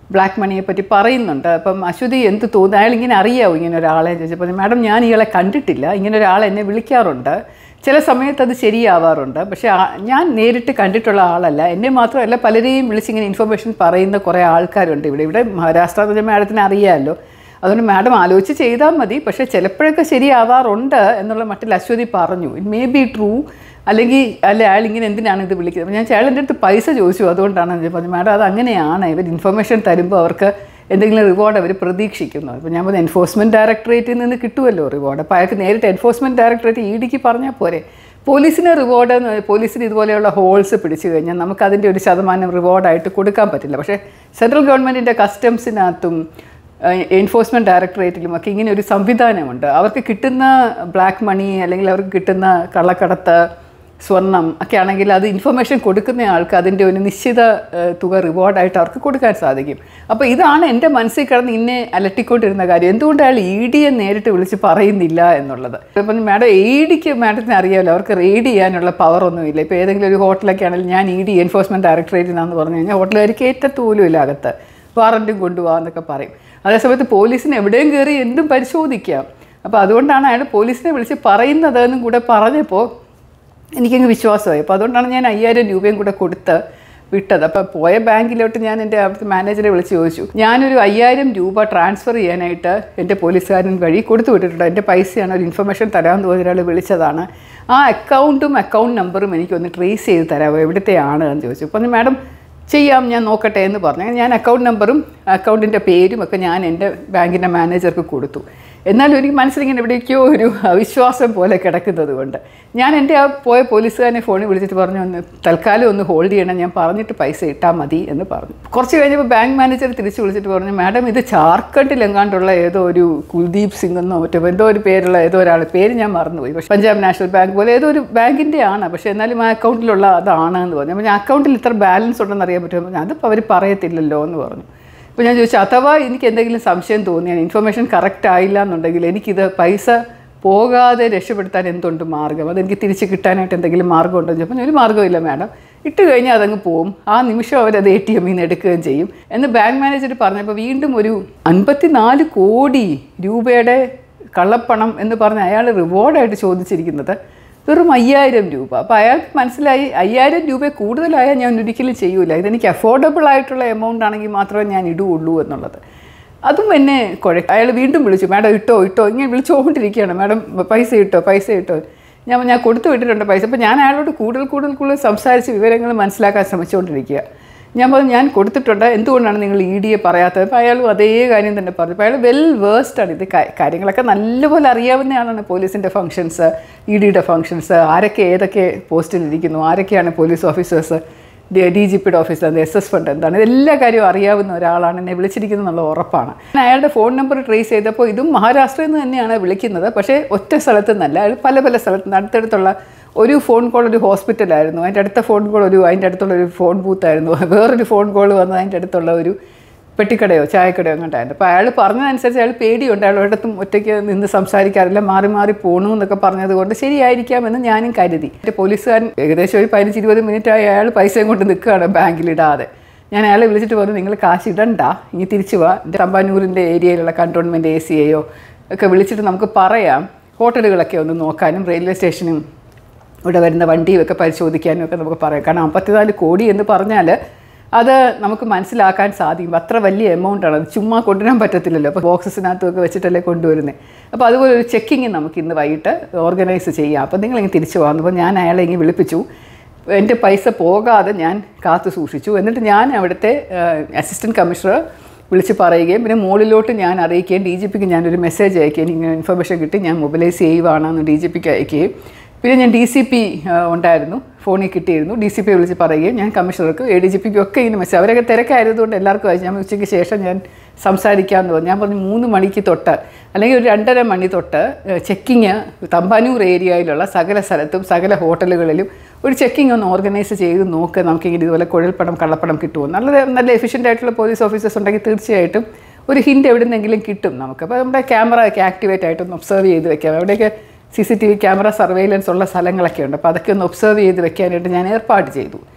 ബ്ലാക്ക് മണിയെ പറ്റി പറയുന്നുണ്ട് അപ്പം അശ്വതി എന്ത് തോന്നുന്നു അയാൾ ഇങ്ങനെ അറിയാവും ഇങ്ങനെ ഒരാളെ ചോദിച്ചപ്പോൾ മാഡം ഞാൻ ഇയാളെ കണ്ടിട്ടില്ല ഇങ്ങനെ ഒരാൾ എന്നെ വിളിക്കാറുണ്ട് ചില സമയത്ത് അത് ശരിയാവാറുണ്ട് പക്ഷേ ആ- ഞാൻ നേരിട്ട് കണ്ടിട്ടുള്ള ആളല്ല എന്നെ മാത്രമല്ല പലരെയും വിളിച്ചിങ്ങനെ ഇൻഫർമേഷൻ പറയുന്ന കുറേ ആൾക്കാരുണ്ട് ഇവിടെ ഇവിടെ മഹാരാഷ്ട്ര എന്ന് മാഡത്തിന് അറിയാമല്ലോ അതുകൊണ്ട് മാഡം ആലോചിച്ച് ചെയ്താൽ മതി പക്ഷേ ചിലപ്പോഴൊക്കെ ശരിയാവാറുണ്ട് എന്നുള്ള മട്ടിൽ അശ്വതി പറഞ്ഞു ഇറ്റ് മേ ബി ട്രൂ അല്ലെങ്കിൽ അല്ല അയാൾ ഇങ്ങനെ എന്തിനാണ് ഇത് വിളിക്കുന്നത് അപ്പോൾ ഞാൻ അയാൾ എൻ്റെ അടുത്ത് പൈസ ചോദിച്ചു അതുകൊണ്ടാണ് ഞാൻ പറഞ്ഞു മാഡം അത് അങ്ങനെയാണ് ഇവർ ഇൻഫർമേഷൻ തരുമ്പോൾ അവർക്ക് എന്തെങ്കിലും റിവാർഡ് അവർ പ്രതീക്ഷിക്കുന്നു അപ്പോൾ ഞാൻ പറഞ്ഞു എൻഫോഴ്സ്മെൻറ്റ് ഡയറക്ടറേറ്റിൽ നിന്ന് കിട്ടുമല്ലോ റിവാർഡ് അപ്പോൾ അയാൾക്ക് നേരിട്ട് എൻഫോഴ്സ്മെൻറ്റ് ഡയറക്ടറേറ്റ് ഇ ഡിക്ക് പറഞ്ഞാൽ പോരെ പോലീസിന് റിവാർഡ് എന്ന് പോലീസിന് ഇതുപോലെയുള്ള ഹോൾസ് പിടിച്ചു കഴിഞ്ഞാൽ നമുക്ക് അതിൻ്റെ ഒരു ശതമാനം റിവാർഡായിട്ട് കൊടുക്കാൻ പറ്റില്ല പക്ഷേ സെൻട്രൽ ഗവൺമെൻറ്റിൻ്റെ കസ്റ്റംസിനകത്തും എൻഫോഴ്സ്മെൻറ്റ് ഡയറക്ടറേറ്റിലും ഒക്കെ ഇങ്ങനെ ഒരു സംവിധാനമുണ്ട് അവർക്ക് കിട്ടുന്ന ബ്ലാക്ക് മണി അല്ലെങ്കിൽ അവർക്ക് കിട്ടുന്ന കള്ളക്കടത്ത് സ്വർണം ഒക്കെ ആണെങ്കിൽ അത് ഇൻഫർമേഷൻ കൊടുക്കുന്ന ആൾക്ക് അതിൻ്റെ ഒരു നിശ്ചിത ഏഹ്, തുക റിവാർഡായിട്ട് അവർക്ക് കൊടുക്കാൻ സാധിക്കും അപ്പോൾ ഇതാണ് എൻ്റെ മനസ്സിൽ കിടന്ന് ഇന്നെ അലട്ടിക്കൊണ്ടിരുന്ന കാര്യം എന്തുകൊണ്ട് അയാൾ ഇ ഡിയെ നേരിട്ട് വിളിച്ച് പറയുന്നില്ല എന്നുള്ളത് ഇപ്പം മാഡം ഇ ഡിക്ക് മാഡത്തിന് അറിയാമല്ലോ അവർക്ക് റെയ്ഡ് ചെയ്യാനുള്ള പവർ ഒന്നുമില്ല ഇപ്പോൾ ഏതെങ്കിലും ഒരു ഹോട്ടലൊക്കെ ആണെങ്കിൽ ഞാൻ ഇ ഡി എൻഫോഴ്സ്മെൻറ്റ് ഡയറക്ടറേറ്റിനാന്ന് പറഞ്ഞു കഴിഞ്ഞാൽ ഹോട്ടലുകാർ കയറ്റത്തോലും ഇല്ല അകത്ത് വാറൻറ്റും കൊണ്ടുപോകാമെന്നൊക്കെ പറയും അതേസമയത്ത് പോലീസിന് എവിടെയും കയറി എന്തും പരിശോധിക്കാം അപ്പോൾ അതുകൊണ്ടാണ് അയാൾ പോലീസിനെ വിളിച്ച് പറയുന്നത് എന്നും കൂടെ പറഞ്ഞപ്പോൾ എനിക്കങ്ങ് വിശ്വാസമായി അപ്പോൾ അതുകൊണ്ടാണ് ഞാൻ അയ്യായിരം രൂപയും കൂടെ കൊടുത്ത് വിട്ടത് അപ്പോൾ പോയ ബാങ്കിലോട്ട് ഞാൻ എൻ്റെ അവിടുത്തെ മാനേജറെ വിളിച്ച് ചോദിച്ചു ഞാനൊരു അയ്യായിരം രൂപ ട്രാൻസ്ഫർ ചെയ്യാനായിട്ട് എൻ്റെ പോലീസുകാരൻ വഴി കൊടുത്തു വിട്ടിട്ടുണ്ട് എൻ്റെ പൈസയാണ് ഒരു ഇൻഫർമേഷൻ തരാമെന്ന് തോന്നി ഒരാൾ വിളിച്ചതാണ് ആ അക്കൗണ്ടും അക്കൗണ്ട് നമ്പറും എനിക്കൊന്ന് ട്രേസ് ചെയ്ത് തരാമോ എവിടുത്തെയാണ് എന്ന് ചോദിച്ചു അപ്പോൾ മാഡം ചെയ്യാം ഞാൻ നോക്കട്ടെ എന്ന് പറഞ്ഞു ഞാൻ അക്കൗണ്ട് നമ്പറും അക്കൗണ്ടിൻ്റെ പേരും ഒക്കെ ഞാൻ എൻ്റെ ബാങ്കിൻ്റെ മാനേജർക്ക് കൊടുത്തു എന്നാലും എനിക്ക് മനസ്സിലിങ്ങനെ എവിടേക്കോ ഒരു അവിശ്വാസം പോലെ കിടക്കുന്നത് കൊണ്ട് ഞാൻ എൻ്റെ ആ പോയ പോലീസുകാരനെ ഫോണിൽ വിളിച്ചിട്ട് പറഞ്ഞു ഒന്ന് തൽക്കാലം ഒന്ന് ഹോൾഡ് ചെയ്യണം ഞാൻ പറഞ്ഞിട്ട് പൈസ ഇട്ടാൽ മതി എന്ന് പറഞ്ഞു കുറച്ച് കഴിഞ്ഞപ്പോൾ ബാങ്ക് മാനേജർ തിരിച്ച് വിളിച്ചിട്ട് പറഞ്ഞു മാഡം ഇത് ജാർഖണ്ഡിലെങ്ങാണ്ടുള്ള ഏതോ ഒരു കുൽദീപ് സിംഗ് എന്നോ മറ്റോ എന്തോ ഒരു പേരുള്ള ഏതോ ഒരാൾ പേര് ഞാൻ മറന്നുപോയി പക്ഷേ പഞ്ചാബ് നാഷണൽ ബാങ്ക് പോലെ ഏതോ ഒരു ബാങ്കിൻ്റെ ആണ് പക്ഷേ എന്നാലും ആ അക്കൗണ്ടിലുള്ള അതാണ് എന്ന് പറഞ്ഞു അപ്പോൾ ഞാൻ അക്കൗണ്ടിൽ ഇത്ര ബാലൻസ് ഉണ്ടെന്ന് അറിയാൻ പറ്റുമോ ഞാൻ അതിപ്പോൾ അവർ പറയത്തില്ലല്ലോ എന്ന് പറഞ്ഞു അപ്പോൾ ഞാൻ ചോദിച്ചു അഥവാ എനിക്ക് എന്തെങ്കിലും സംശയം തോന്നിയാൽ ഇൻഫർമേഷൻ കറക്റ്റ് ആയില്ല എന്നുണ്ടെങ്കിൽ എനിക്കിത് പൈസ പോകാതെ രക്ഷപ്പെടുത്താൻ എന്തുണ്ട് മാർഗം അതെനിക്ക് തിരിച്ച് കിട്ടാനായിട്ട് എന്തെങ്കിലും മാർഗം ഉണ്ടോ എന്ന് ചോദിച്ചപ്പോൾ ഒരു മാർഗ്ഗമില്ല മാഡം ഇട്ട് കഴിഞ്ഞാൽ അതങ്ങ് പോവും ആ നിമിഷം അവരത് എ ടി എമ്മിൽ നിന്ന് എടുക്കുകയും ചെയ്യും എന്ന് ബാങ്ക് മാനേജർ പറഞ്ഞപ്പോൾ വീണ്ടും ഒരു അൻപത്തിനാല് കോടി രൂപയുടെ കള്ളപ്പണം എന്ന് പറഞ്ഞ് അയാൾ റിവാർഡായിട്ട് ചോദിച്ചിരിക്കുന്നത് വെറും അയ്യായിരം രൂപ അപ്പോൾ അയാൾക്ക് മനസ്സിലായി അയ്യായിരം രൂപ കൂടുതലായാൽ ഞാൻ ഒരിക്കലും ചെയ്യൂല ഇതെനിക്ക് അഫോർഡബിൾ ആയിട്ടുള്ള എമൗണ്ട് ആണെങ്കിൽ മാത്രമേ ഞാൻ ഇടുകയുള്ളൂ എന്നുള്ളത് അതും എന്നെ കുഴ അയാൾ വീണ്ടും വിളിച്ചു മാഡം ഇട്ടോ ഇട്ടോ ഇങ്ങനെ വിളിച്ചുകൊണ്ടിരിക്കുകയാണ് മാഡം പൈസ ഇട്ടോ പൈസ ഇട്ടോ ഞാൻ ഞാൻ കൊടുത്തു വിട്ടിട്ടുണ്ട് പൈസ അപ്പോൾ ഞാൻ അയാളോട് കൂടുതൽ കൂടുതൽ കൂടുതൽ സംസാരിച്ച് വിവരങ്ങൾ മനസ്സിലാക്കാൻ ശ്രമിച്ചുകൊണ്ടിരിക്കുക ഞാൻ പറഞ്ഞു ഞാൻ കൊടുത്തിട്ടുണ്ട് എന്തുകൊണ്ടാണ് നിങ്ങൾ ഇ ഡിയെ പറയാത്തത് അപ്പോൾ അയാളും അതേ കാര്യം തന്നെ പറഞ്ഞു അപ്പോൾ അയാൾ വെൽ വേഴ്സ്ഡ് ആണ് ഇത് കാ- കാര്യങ്ങളൊക്കെ നല്ലപോലെ അറിയാവുന്ന ആളാണ് പോലീസിൻ്റെ ഫങ്ഷൻസ് ഇ ഡിയുടെ ഫങ്ഷൻസ് ആരൊക്കെ ഏതൊക്കെ പോസ്റ്റിലിരിക്കുന്നു ആരൊക്കെയാണ് പോലീസ് ഓഫീസേഴ്സ് ഡി ജി പിയുടെ ഓഫീസിൽ അത് എസ് എസ് ഫണ്ട് എന്താണ് എല്ലാ കാര്യവും അറിയാവുന്ന ഒരാളാണ് എന്നെ വിളിച്ചിരിക്കുന്നത് എന്നുള്ള ഉറപ്പാണ് ഞാൻ അയാളുടെ ഫോൺ നമ്പർ ട്രേസ് ചെയ്തപ്പോൾ ഇതും മഹാരാഷ്ട്രയിൽ നിന്ന് തന്നെയാണ് വിളിക്കുന്നത് പക്ഷേ ഒറ്റ സ്ഥലത്ത് നിന്നല്ല അയാൾ പല പല സ്ഥലത്ത് നിന്ന് അടുത്തടുത്തുള്ള ഒരു ഫോൺ കോൾ ഒരു ഹോസ്പിറ്റലായിരുന്നു അതിൻ്റെ അടുത്ത ഫോൺ കോൾ ഒരു അതിൻ്റെ അടുത്തുള്ള ഒരു ഫോൺ ബൂത്തായിരുന്നു വേറൊരു ഫോൺ കോൾ വന്നത് അതിൻ്റെ അടുത്തുള്ള ഒരു പെട്ടിക്കടയോ ചായക്കടയോ അങ്ങോട്ടായിരുന്നു അപ്പോൾ അയാൾ പറഞ്ഞതനുസരിച്ച് അയാൾ പേടിയുണ്ട് അയാൾ ഒരിടത്തും ഒറ്റയ്ക്ക് നിന്ന് സംസാരിക്കാറില്ല മാറി മാറി പോകണു എന്നൊക്കെ പറഞ്ഞത് കൊണ്ട് ശരിയായിരിക്കാമെന്ന് ഞാനും കരുതി എൻ്റെ പോലീസുകാരൻ ഏകദേശം ഒരു പതിനഞ്ച് ഇരുപത് മിനിറ്റ് ആയി അയാൾ പൈസയും കൊണ്ട് നിൽക്കുകയാണ് ബാങ്കിലിടാതെ ഞാൻ അയാളെ വിളിച്ചിട്ട് പറഞ്ഞു നിങ്ങൾ കാശ് ഇടണ്ട ഇനി തിരിച്ചു വാ എൻ്റെ തമ്പാനൂരിൻ്റെ ഏരിയയിലുള്ള കൺട്രോൺമെൻറ്റ് എ സി എയോ ഒക്കെ വിളിച്ചിട്ട് നമുക്ക് പറയാം ഹോട്ടലുകളൊക്കെ ഒന്ന് നോക്കാനും റെയിൽവേ സ്റ്റേഷനും ഇവിടെ വരുന്ന വണ്ടിയൊക്കെ പരിശോധിക്കാനും ഒക്കെ നമുക്ക് പറയാം കാരണം അമ്പത്തിനാല് കോടി എന്ന് പറഞ്ഞാൽ അത് നമുക്ക് മനസ്സിലാക്കാൻ സാധിക്കും അത്ര വലിയ എമൗണ്ട് ആണ് അത് ചുമ്മാ കൊണ്ടുവരാൻ പറ്റത്തില്ലല്ലോ അപ്പോൾ ബോക്സസിനകത്തൊക്കെ വെച്ചിട്ടല്ലേ കൊണ്ടുവരുന്നത് അപ്പോൾ അതുപോലെ ഒരു ചെക്കിങ് നമുക്ക് ഇന്ന് വൈകിട്ട് ഓർഗനൈസ് ചെയ്യാം അപ്പോൾ നിങ്ങളിങ്ങനെ തിരിച്ചു പോകാമെന്ന് അപ്പോൾ ഞാൻ അയാളെ ഇങ്ങനെ വിളിപ്പിച്ചു എൻ്റെ പൈസ പോകാതെ ഞാൻ കാത്തു സൂക്ഷിച്ചു എന്നിട്ട് ഞാൻ അവിടുത്തെ അസിസ്റ്റൻറ്റ് കമ്മീഷണർ വിളിച്ച് പറയുകയും പിന്നെ മുകളിലോട്ട് ഞാൻ അറിയിക്കുകയും ഡി ജി പിക്ക് ഞാനൊരു മെസ്സേജ് അയക്കുകയും ഇങ്ങനെ ഇൻഫർമേഷൻ കിട്ടി ഞാൻ മൊബിലൈസ് ചെയ്യുവാണെന്ന് ഡി ജി പിക്ക് അയക്കുകയും പിന്നെ ഞാൻ ഡി സി പി ഉണ്ടായിരുന്നു ഫോണിൽ കിട്ടിയിരുന്നു ഡി സി പി വിളിച്ച് പറയുകയും ഞാൻ കമ്മീഷണർക്ക് എ ഡി ജി പിക്കും ഒക്കെ ഇങ്ങനെ മെസ്സേജ് അവരൊക്കെ തിരക്കായതുകൊണ്ട് എല്ലാവർക്കും അയച്ചു ഞാൻ ഉച്ചയ്ക്ക് ശേഷം ഞാൻ സംസാരിക്കാമെന്ന് പറഞ്ഞു ഞാൻ പറഞ്ഞു മൂന്ന് മണിക്ക് തൊട്ട് അല്ലെങ്കിൽ ഒരു രണ്ടര മണി തൊട്ട് ചെക്കിങ് തമ്പാനൂർ ഏരിയയിലുള്ള സകല സ്ഥലത്തും സകല ഹോട്ടലുകളിലും ഒരു ചെക്കിംഗ് ഒന്ന് ഓർഗനൈസ് ചെയ്ത് നോക്ക് നമുക്കിങ്ങനെ ഇതുപോലെ കുഴൽപ്പണം കള്ളപ്പണം കിട്ടുമോ നല്ല നല്ല എഫിഷ്യൻ്റ് ആയിട്ടുള്ള പോലീസ് ഓഫീസേഴ്സ് ഉണ്ടെങ്കിൽ തീർച്ചയായിട്ടും ഒരു ഹിൻഡ് എവിടെ നിന്നെങ്കിലും കിട്ടും നമുക്ക് അപ്പോൾ നമ്മുടെ ക്യാമറ ഒക്കെ ആക്ടിവേറ്റ് ആയിട്ടൊന്ന് ഒബ്സർവ് ചെയ്ത് വെക്കാം എവിടെയൊക്കെ C C T V camera surveillance ഉള്ള സ്ഥലങ്ങളൊക്കെ ഉണ്ട് അപ്പോൾ അതൊക്കെ ഒന്ന് ഒബ്സർവ് ചെയ്ത് വെക്കാനായിട്ട് ഞാൻ ഏർപ്പാട് ചെയ്തു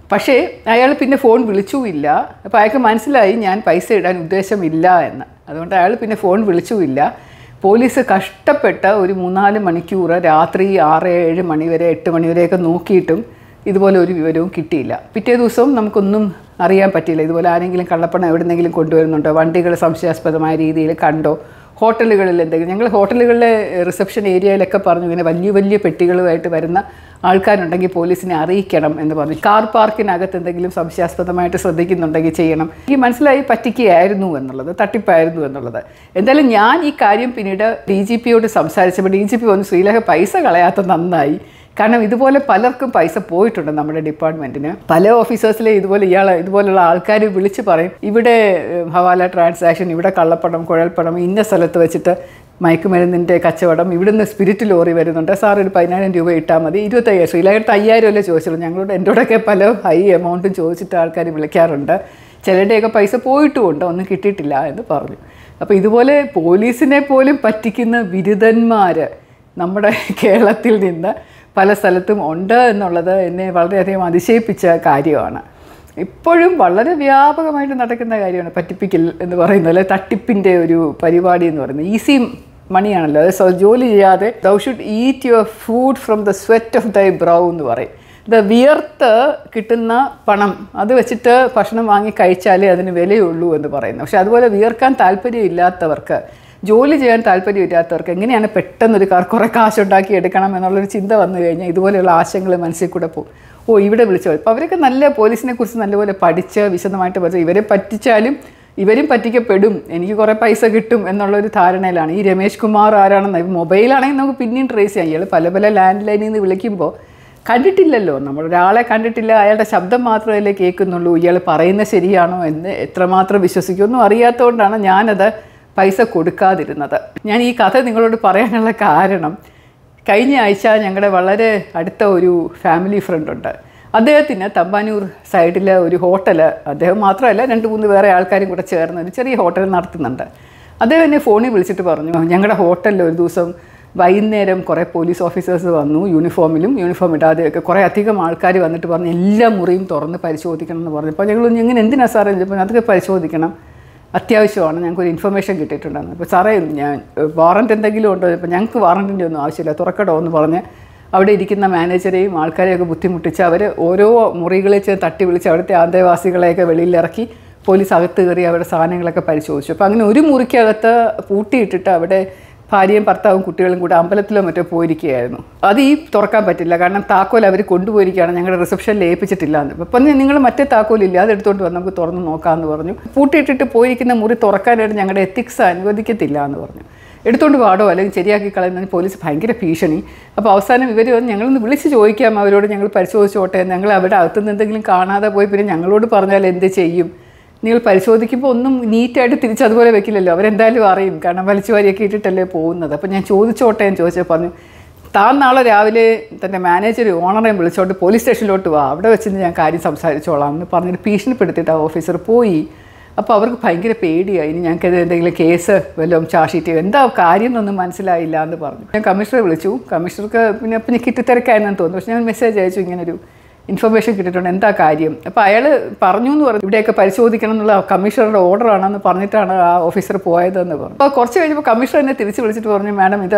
പക്ഷേ അയാൾ പിന്നെ ഫോൺ വിളിച്ചുമില്ല അപ്പോൾ അയാൾക്ക് മനസ്സിലായി ഞാൻ പൈസ ഇടാൻ ഉദ്ദേശമില്ല എന്ന് അതുകൊണ്ട് അയാൾ പിന്നെ ഫോൺ വിളിച്ചുമില്ല പോലീസ് കഷ്ടപ്പെട്ട ഒരു മൂന്നാല് മണിക്കൂർ രാത്രി ആറ് ഏഴ് മണി വരെ എട്ട് മണി വരെയൊക്കെ നോക്കിയിട്ടും ഇതുപോലെ ഒരു വിവരവും കിട്ടിയില്ല പിറ്റേ ദിവസവും നമുക്കൊന്നും അറിയാൻ പറ്റിയില്ല ഇതുപോലെ ആരെങ്കിലും കള്ളപ്പണം എവിടെന്നെങ്കിലും കൊണ്ടുവരുന്നുണ്ടോ വണ്ടികൾ സംശയാസ്പദമായ രീതിയിൽ കണ്ടോ ഹോട്ടലുകളിൽ എന്തെങ്കിലും ഞങ്ങൾ ഹോട്ടലുകളിലെ റിസപ്ഷൻ ഏരിയയിലൊക്കെ പറഞ്ഞു ഇങ്ങനെ വലിയ വലിയ പെട്ടികളുമായിട്ട് വരുന്ന ആൾക്കാരുണ്ടെങ്കിൽ പോലീസിനെ അറിയിക്കണം എന്ന് പറഞ്ഞു കാർ പാർക്കിനകത്ത് എന്തെങ്കിലും സംശയാസ്പദമായിട്ട് ശ്രദ്ധിക്കുന്നുണ്ടെങ്കിൽ ചെയ്യണം എനിക്ക് മനസ്സിലായി പറ്റിക്കുകയായിരുന്നു എന്നുള്ളത് തട്ടിപ്പായിരുന്നു എന്നുള്ളത് എന്തായാലും ഞാൻ ഈ കാര്യം പിന്നീട് ഡി ജി പിയോട് സംസാരിച്ചപ്പോൾ ഡി ജി പി വന്ന് ശ്രീലേഖ പൈസ കളയാത്ത നന്നായി കാരണം ഇതുപോലെ പലർക്കും പൈസ പോയിട്ടുണ്ട് നമ്മുടെ ഡിപ്പാർട്ട്മെൻറ്റിന് പല ഓഫീസേഴ്സിലെ ഇതുപോലെ ഇയാൾ ഇതുപോലുള്ള ആൾക്കാർ വിളിച്ച് പറയും ഇവിടെ ഏഹ്, ഹവാല ട്രാൻസാക്ഷൻ ഇവിടെ കള്ളപ്പണം കുഴൽപ്പണം ഇന്ന സ്ഥലത്ത് വെച്ചിട്ട് മയക്കുമരുന്നിൻ്റെ കച്ചവടം ഇവിടുന്ന് സ്പിരിറ്റ് ലോറി വരുന്നുണ്ട് സാർ ഒരു പതിനായിരം രൂപ ഇട്ടാൽ മതി ഇരുപത്തയ്യായിരം ശ്രീലകത്ത് അയ്യായിരം അല്ലേ ചോദിച്ചുള്ളൂ ഞങ്ങളോട് എന്നോടൊക്കെ പല ഹൈ എമൗണ്ടും ചോദിച്ചിട്ട് ആൾക്കാർ വിളിക്കാറുണ്ട് ചിലരുടെയൊക്കെ പൈസ പോയിട്ടുമുണ്ട് ഒന്നും കിട്ടിയിട്ടില്ല എന്ന് പറഞ്ഞു അപ്പോൾ ഇതുപോലെ പോലീസിനെ പോലും പറ്റിക്കുന്ന ബിരുദന്മാർ നമ്മുടെ കേരളത്തിൽ നിന്ന് പല സ്ഥലത്തും ഉണ്ട് എന്നുള്ളത് എന്നെ വളരെയധികം അതിശയിപ്പിച്ച കാര്യമാണ് ഇപ്പോഴും വളരെ വ്യാപകമായിട്ട് നടക്കുന്ന കാര്യമാണ് പറ്റിപ്പിക്കൽ എന്ന് പറയുന്നത് അല്ലെ തട്ടിപ്പിൻ്റെ ഒരു പരിപാടി എന്ന് പറയുന്നത് ഈസി മണിയാണല്ലോ അത് സോ ജോലി ചെയ്യാതെ thou should eat your food from the sweat of thy brow എന്ന് പറയും ഇത് വിയർത്ത് കിട്ടുന്ന പണം അത് വെച്ചിട്ട് ഭക്ഷണം വാങ്ങി കഴിച്ചാലേ അതിന് വിലയുള്ളൂ എന്ന് പറയുന്നു പക്ഷെ അതുപോലെ വിയർക്കാൻ താല്പര്യമില്ലാത്തവർക്ക് ജോലി ചെയ്യാൻ താല്പര്യമില്ലാത്തവർക്ക് എങ്ങനെയാണ് പെട്ടെന്നൊരു കാർ കുറേ കാശുണ്ടാക്കി എടുക്കണം എന്നുള്ളൊരു ചിന്ത വന്നു കഴിഞ്ഞാൽ ഇതുപോലെയുള്ള ആശയങ്ങൾ മനസ്സിൽ കൂടെ പോകും ഓ ഇവിടെ വിളിച്ചോ അപ്പോൾ അവരൊക്കെ നല്ല പോലീസിനെ കുറിച്ച് നല്ലപോലെ പഠിച്ച് വിശദമായിട്ട് പഠിച്ച് ഇവരെ പറ്റിച്ചാലും ഇവരും പറ്റിക്കപ്പെടും എനിക്ക് കുറേ പൈസ കിട്ടും എന്നുള്ളൊരു ധാരണയിലാണ് ഈ രമേശ് കുമാർ ആരാണെന്ന് മൊബൈലാണെങ്കിൽ നമുക്ക് പിന്നെയും ട്രേസ് ചെയ്യാം ഇയാൾ പല പല ലാൻഡ് ലൈനിൽ നിന്ന് വിളിക്കുമ്പോൾ കണ്ടിട്ടില്ലല്ലോ നമ്മൾ ഒരാളെ കണ്ടിട്ടില്ല അയാളുടെ ശബ്ദം മാത്രമല്ലേ കേൾക്കുന്നുള്ളൂ ഇയാൾ പറയുന്നത് ശരിയാണോ എന്ന് എത്രമാത്രം വിശ്വസിക്കുമെന്നും അറിയാത്തതുകൊണ്ടാണ് ഞാനത് പൈസ കൊടുക്കാതിരുന്നത് ഞാൻ ഈ കഥ നിങ്ങളോട് പറയാനുള്ള കാരണം കഴിഞ്ഞ ആഴ്ച ഞങ്ങളുടെ വളരെ അടുത്ത ഒരു ഫാമിലി ഫ്രണ്ടുണ്ട് അദ്ദേഹത്തിന് തമ്പാനൂർ സൈഡിലെ ഒരു ഹോട്ടൽ അദ്ദേഹം മാത്രമല്ല രണ്ട് മൂന്ന് വേറെ ആൾക്കാരും കൂടെ ചേർന്ന് ഒരു ചെറിയ ഹോട്ടൽ നടത്തുന്നുണ്ട് അദ്ദേഹം എന്നെ ഫോണിൽ വിളിച്ചിട്ട് പറഞ്ഞു ഞങ്ങളുടെ ഹോട്ടലിൽ ഒരു ദിവസം വൈകുന്നേരം കുറേ പോലീസ് ഓഫീസേഴ്സ് വന്നു യൂണിഫോമിലും യൂണിഫോം ഇടാതെയൊക്കെ കുറേ അധികം ആൾക്കാർ വന്നിട്ട് പറഞ്ഞു എല്ലാ മുറിയും തുറന്ന് പരിശോധിക്കണം എന്ന് പറഞ്ഞു അപ്പോൾ ഞങ്ങൾ ഇങ്ങനെ എന്തിനാണ് സാറേ ചോദിച്ചപ്പോൾ അതൊക്കെ പരിശോധിക്കണം അത്യാവശ്യമാണ് ഞങ്ങൾക്ക് ഒരു ഇൻഫർമേഷൻ കിട്ടിയിട്ടുണ്ടായിരുന്നു അപ്പോൾ സാറേ ഞാൻ വാറൻറ്റ് എന്തെങ്കിലും ഉണ്ടോ ഇപ്പോൾ ഞങ്ങൾക്ക് വാറൻറ്റിൻ്റെ ഒന്നും ആവശ്യമില്ല തുറക്കടോ എന്ന് പറഞ്ഞ് അവിടെ ഇരിക്കുന്ന മാനേജരെയും ആൾക്കാരെയൊക്കെ ബുദ്ധിമുട്ടിച്ച് അവർ ഓരോ മുറികളിൽ ചെന്ന് തട്ടി വിളിച്ച് അവിടുത്തെ ആന്തേവാസികളെയൊക്കെ വെളിയിലിറക്കി പോലീസ് അകത്ത് കയറി അവരുടെ സാധനങ്ങളൊക്കെ പരിശോധിച്ചു അപ്പോൾ അങ്ങനെ ഒരു മുറിക്കകത്ത് പൂട്ടിയിട്ടിട്ട് അവിടെ ഭാര്യയും ഭർത്താവും കുട്ടികളും കൂടെ അമ്പലത്തിലോ മറ്റോ പോയിരിക്കുകയായിരുന്നു അത് ഈ തുറക്കാൻ പറ്റില്ല കാരണം താക്കോൽ അവർ കൊണ്ടുപോയിരിക്കുകയാണ് ഞങ്ങളുടെ റിസപ്ഷനിൽ ഏൽപ്പിച്ചിട്ടില്ല എന്ന് അപ്പം പറഞ്ഞു നിങ്ങൾ മറ്റേ താക്കോലില്ല അത് എടുത്തുകൊണ്ട് വന്ന് നമുക്ക് തുറന്ന് നോക്കാമെന്ന് പറഞ്ഞു പൂട്ടിയിട്ടിട്ട് പോയിരിക്കുന്ന മുറി തുറക്കാനായിട്ട് ഞങ്ങളുടെ എത്തിക്സ് അനുവദിക്കത്തില്ല എന്ന് പറഞ്ഞു എടുത്തുകൊണ്ട് പാടോ അല്ലെങ്കിൽ ശരിയാക്കി കളയുന്നതിന് പോലീസ് ഭയങ്കര ഭീഷണി അപ്പോൾ അവസാനം ഇവർ വന്ന് ഞങ്ങളൊന്ന് വിളിച്ച് ചോദിക്കാം അവരോട് ഞങ്ങൾ പരിശോധിച്ചോട്ടെ ഞങ്ങൾ അവിടെ അകത്തുനിന്ന് എന്തെങ്കിലും കാണാതെ പോയി പിന്നെ ഞങ്ങളോട് പറഞ്ഞാൽ എന്ത് ചെയ്യും നിങ്ങൾ പരിശോധിക്കുമ്പോൾ ഒന്നും നീറ്റായിട്ട് തിരിച്ച് അതുപോലെ വെക്കില്ലല്ലോ അവരെന്തായാലും അറിയും കാരണം വലിച്ചു വാരിയൊക്കെ ഇട്ടിട്ടല്ലേ പോകുന്നത് അപ്പോൾ ഞാൻ ചോദിച്ചോട്ടെ എന്ന് ചോദിച്ചാൽ പറഞ്ഞു താൻ നാളെ രാവിലെ തൻ്റെ മാനേജർ ഓണറേയും വിളിച്ചോണ്ട് പോലീസ് സ്റ്റേഷനിലോട്ട് വാ അവിടെ വെച്ചിട്ട് ഞാൻ കാര്യം സംസാരിച്ചോളാം എന്ന് പറഞ്ഞിട്ട് ഭീഷണിപ്പെടുത്തിയിട്ട് ആ ഓഫീസർ പോയി അപ്പോൾ അവർക്ക് ഭയങ്കര പേടിയായി ഇനി ഞങ്ങൾക്ക് എന്തെങ്കിലും കേസ് വല്ലതും ചാർജ് എന്താ കാര്യം എന്നൊന്നും മനസ്സിലായില്ല എന്ന് പറഞ്ഞു ഞാൻ കമ്മീഷണറെ വിളിച്ചു കമ്മീഷണർക്ക് പിന്നെ പിന്നെ കിട്ടിത്തിരക്കായെന്ന് തോന്നുന്നു പക്ഷെ ഞാൻ മെസ്സേജ് അയച്ചു ഇങ്ങനൊരു ഇൻഫർമേഷൻ കിട്ടിയിട്ടുണ്ട് എന്താ കാര്യം അപ്പോൾ അയാൾ പറഞ്ഞു എന്ന് പറഞ്ഞു ഇവിടെയൊക്കെ പരിശോധിക്കണം എന്നുള്ള കമ്മീഷണറുടെ ഓർഡർ ആണെന്ന് പറഞ്ഞിട്ടാണ് ആ ഓഫീസർ പോയതെന്ന് പറഞ്ഞു അപ്പോൾ കുറച്ച് കഴിഞ്ഞപ്പോൾ കമ്മീഷണർ എന്നെ തിരിച്ച് വിളിച്ചിട്ട് പറഞ്ഞു മാഡം ഇത്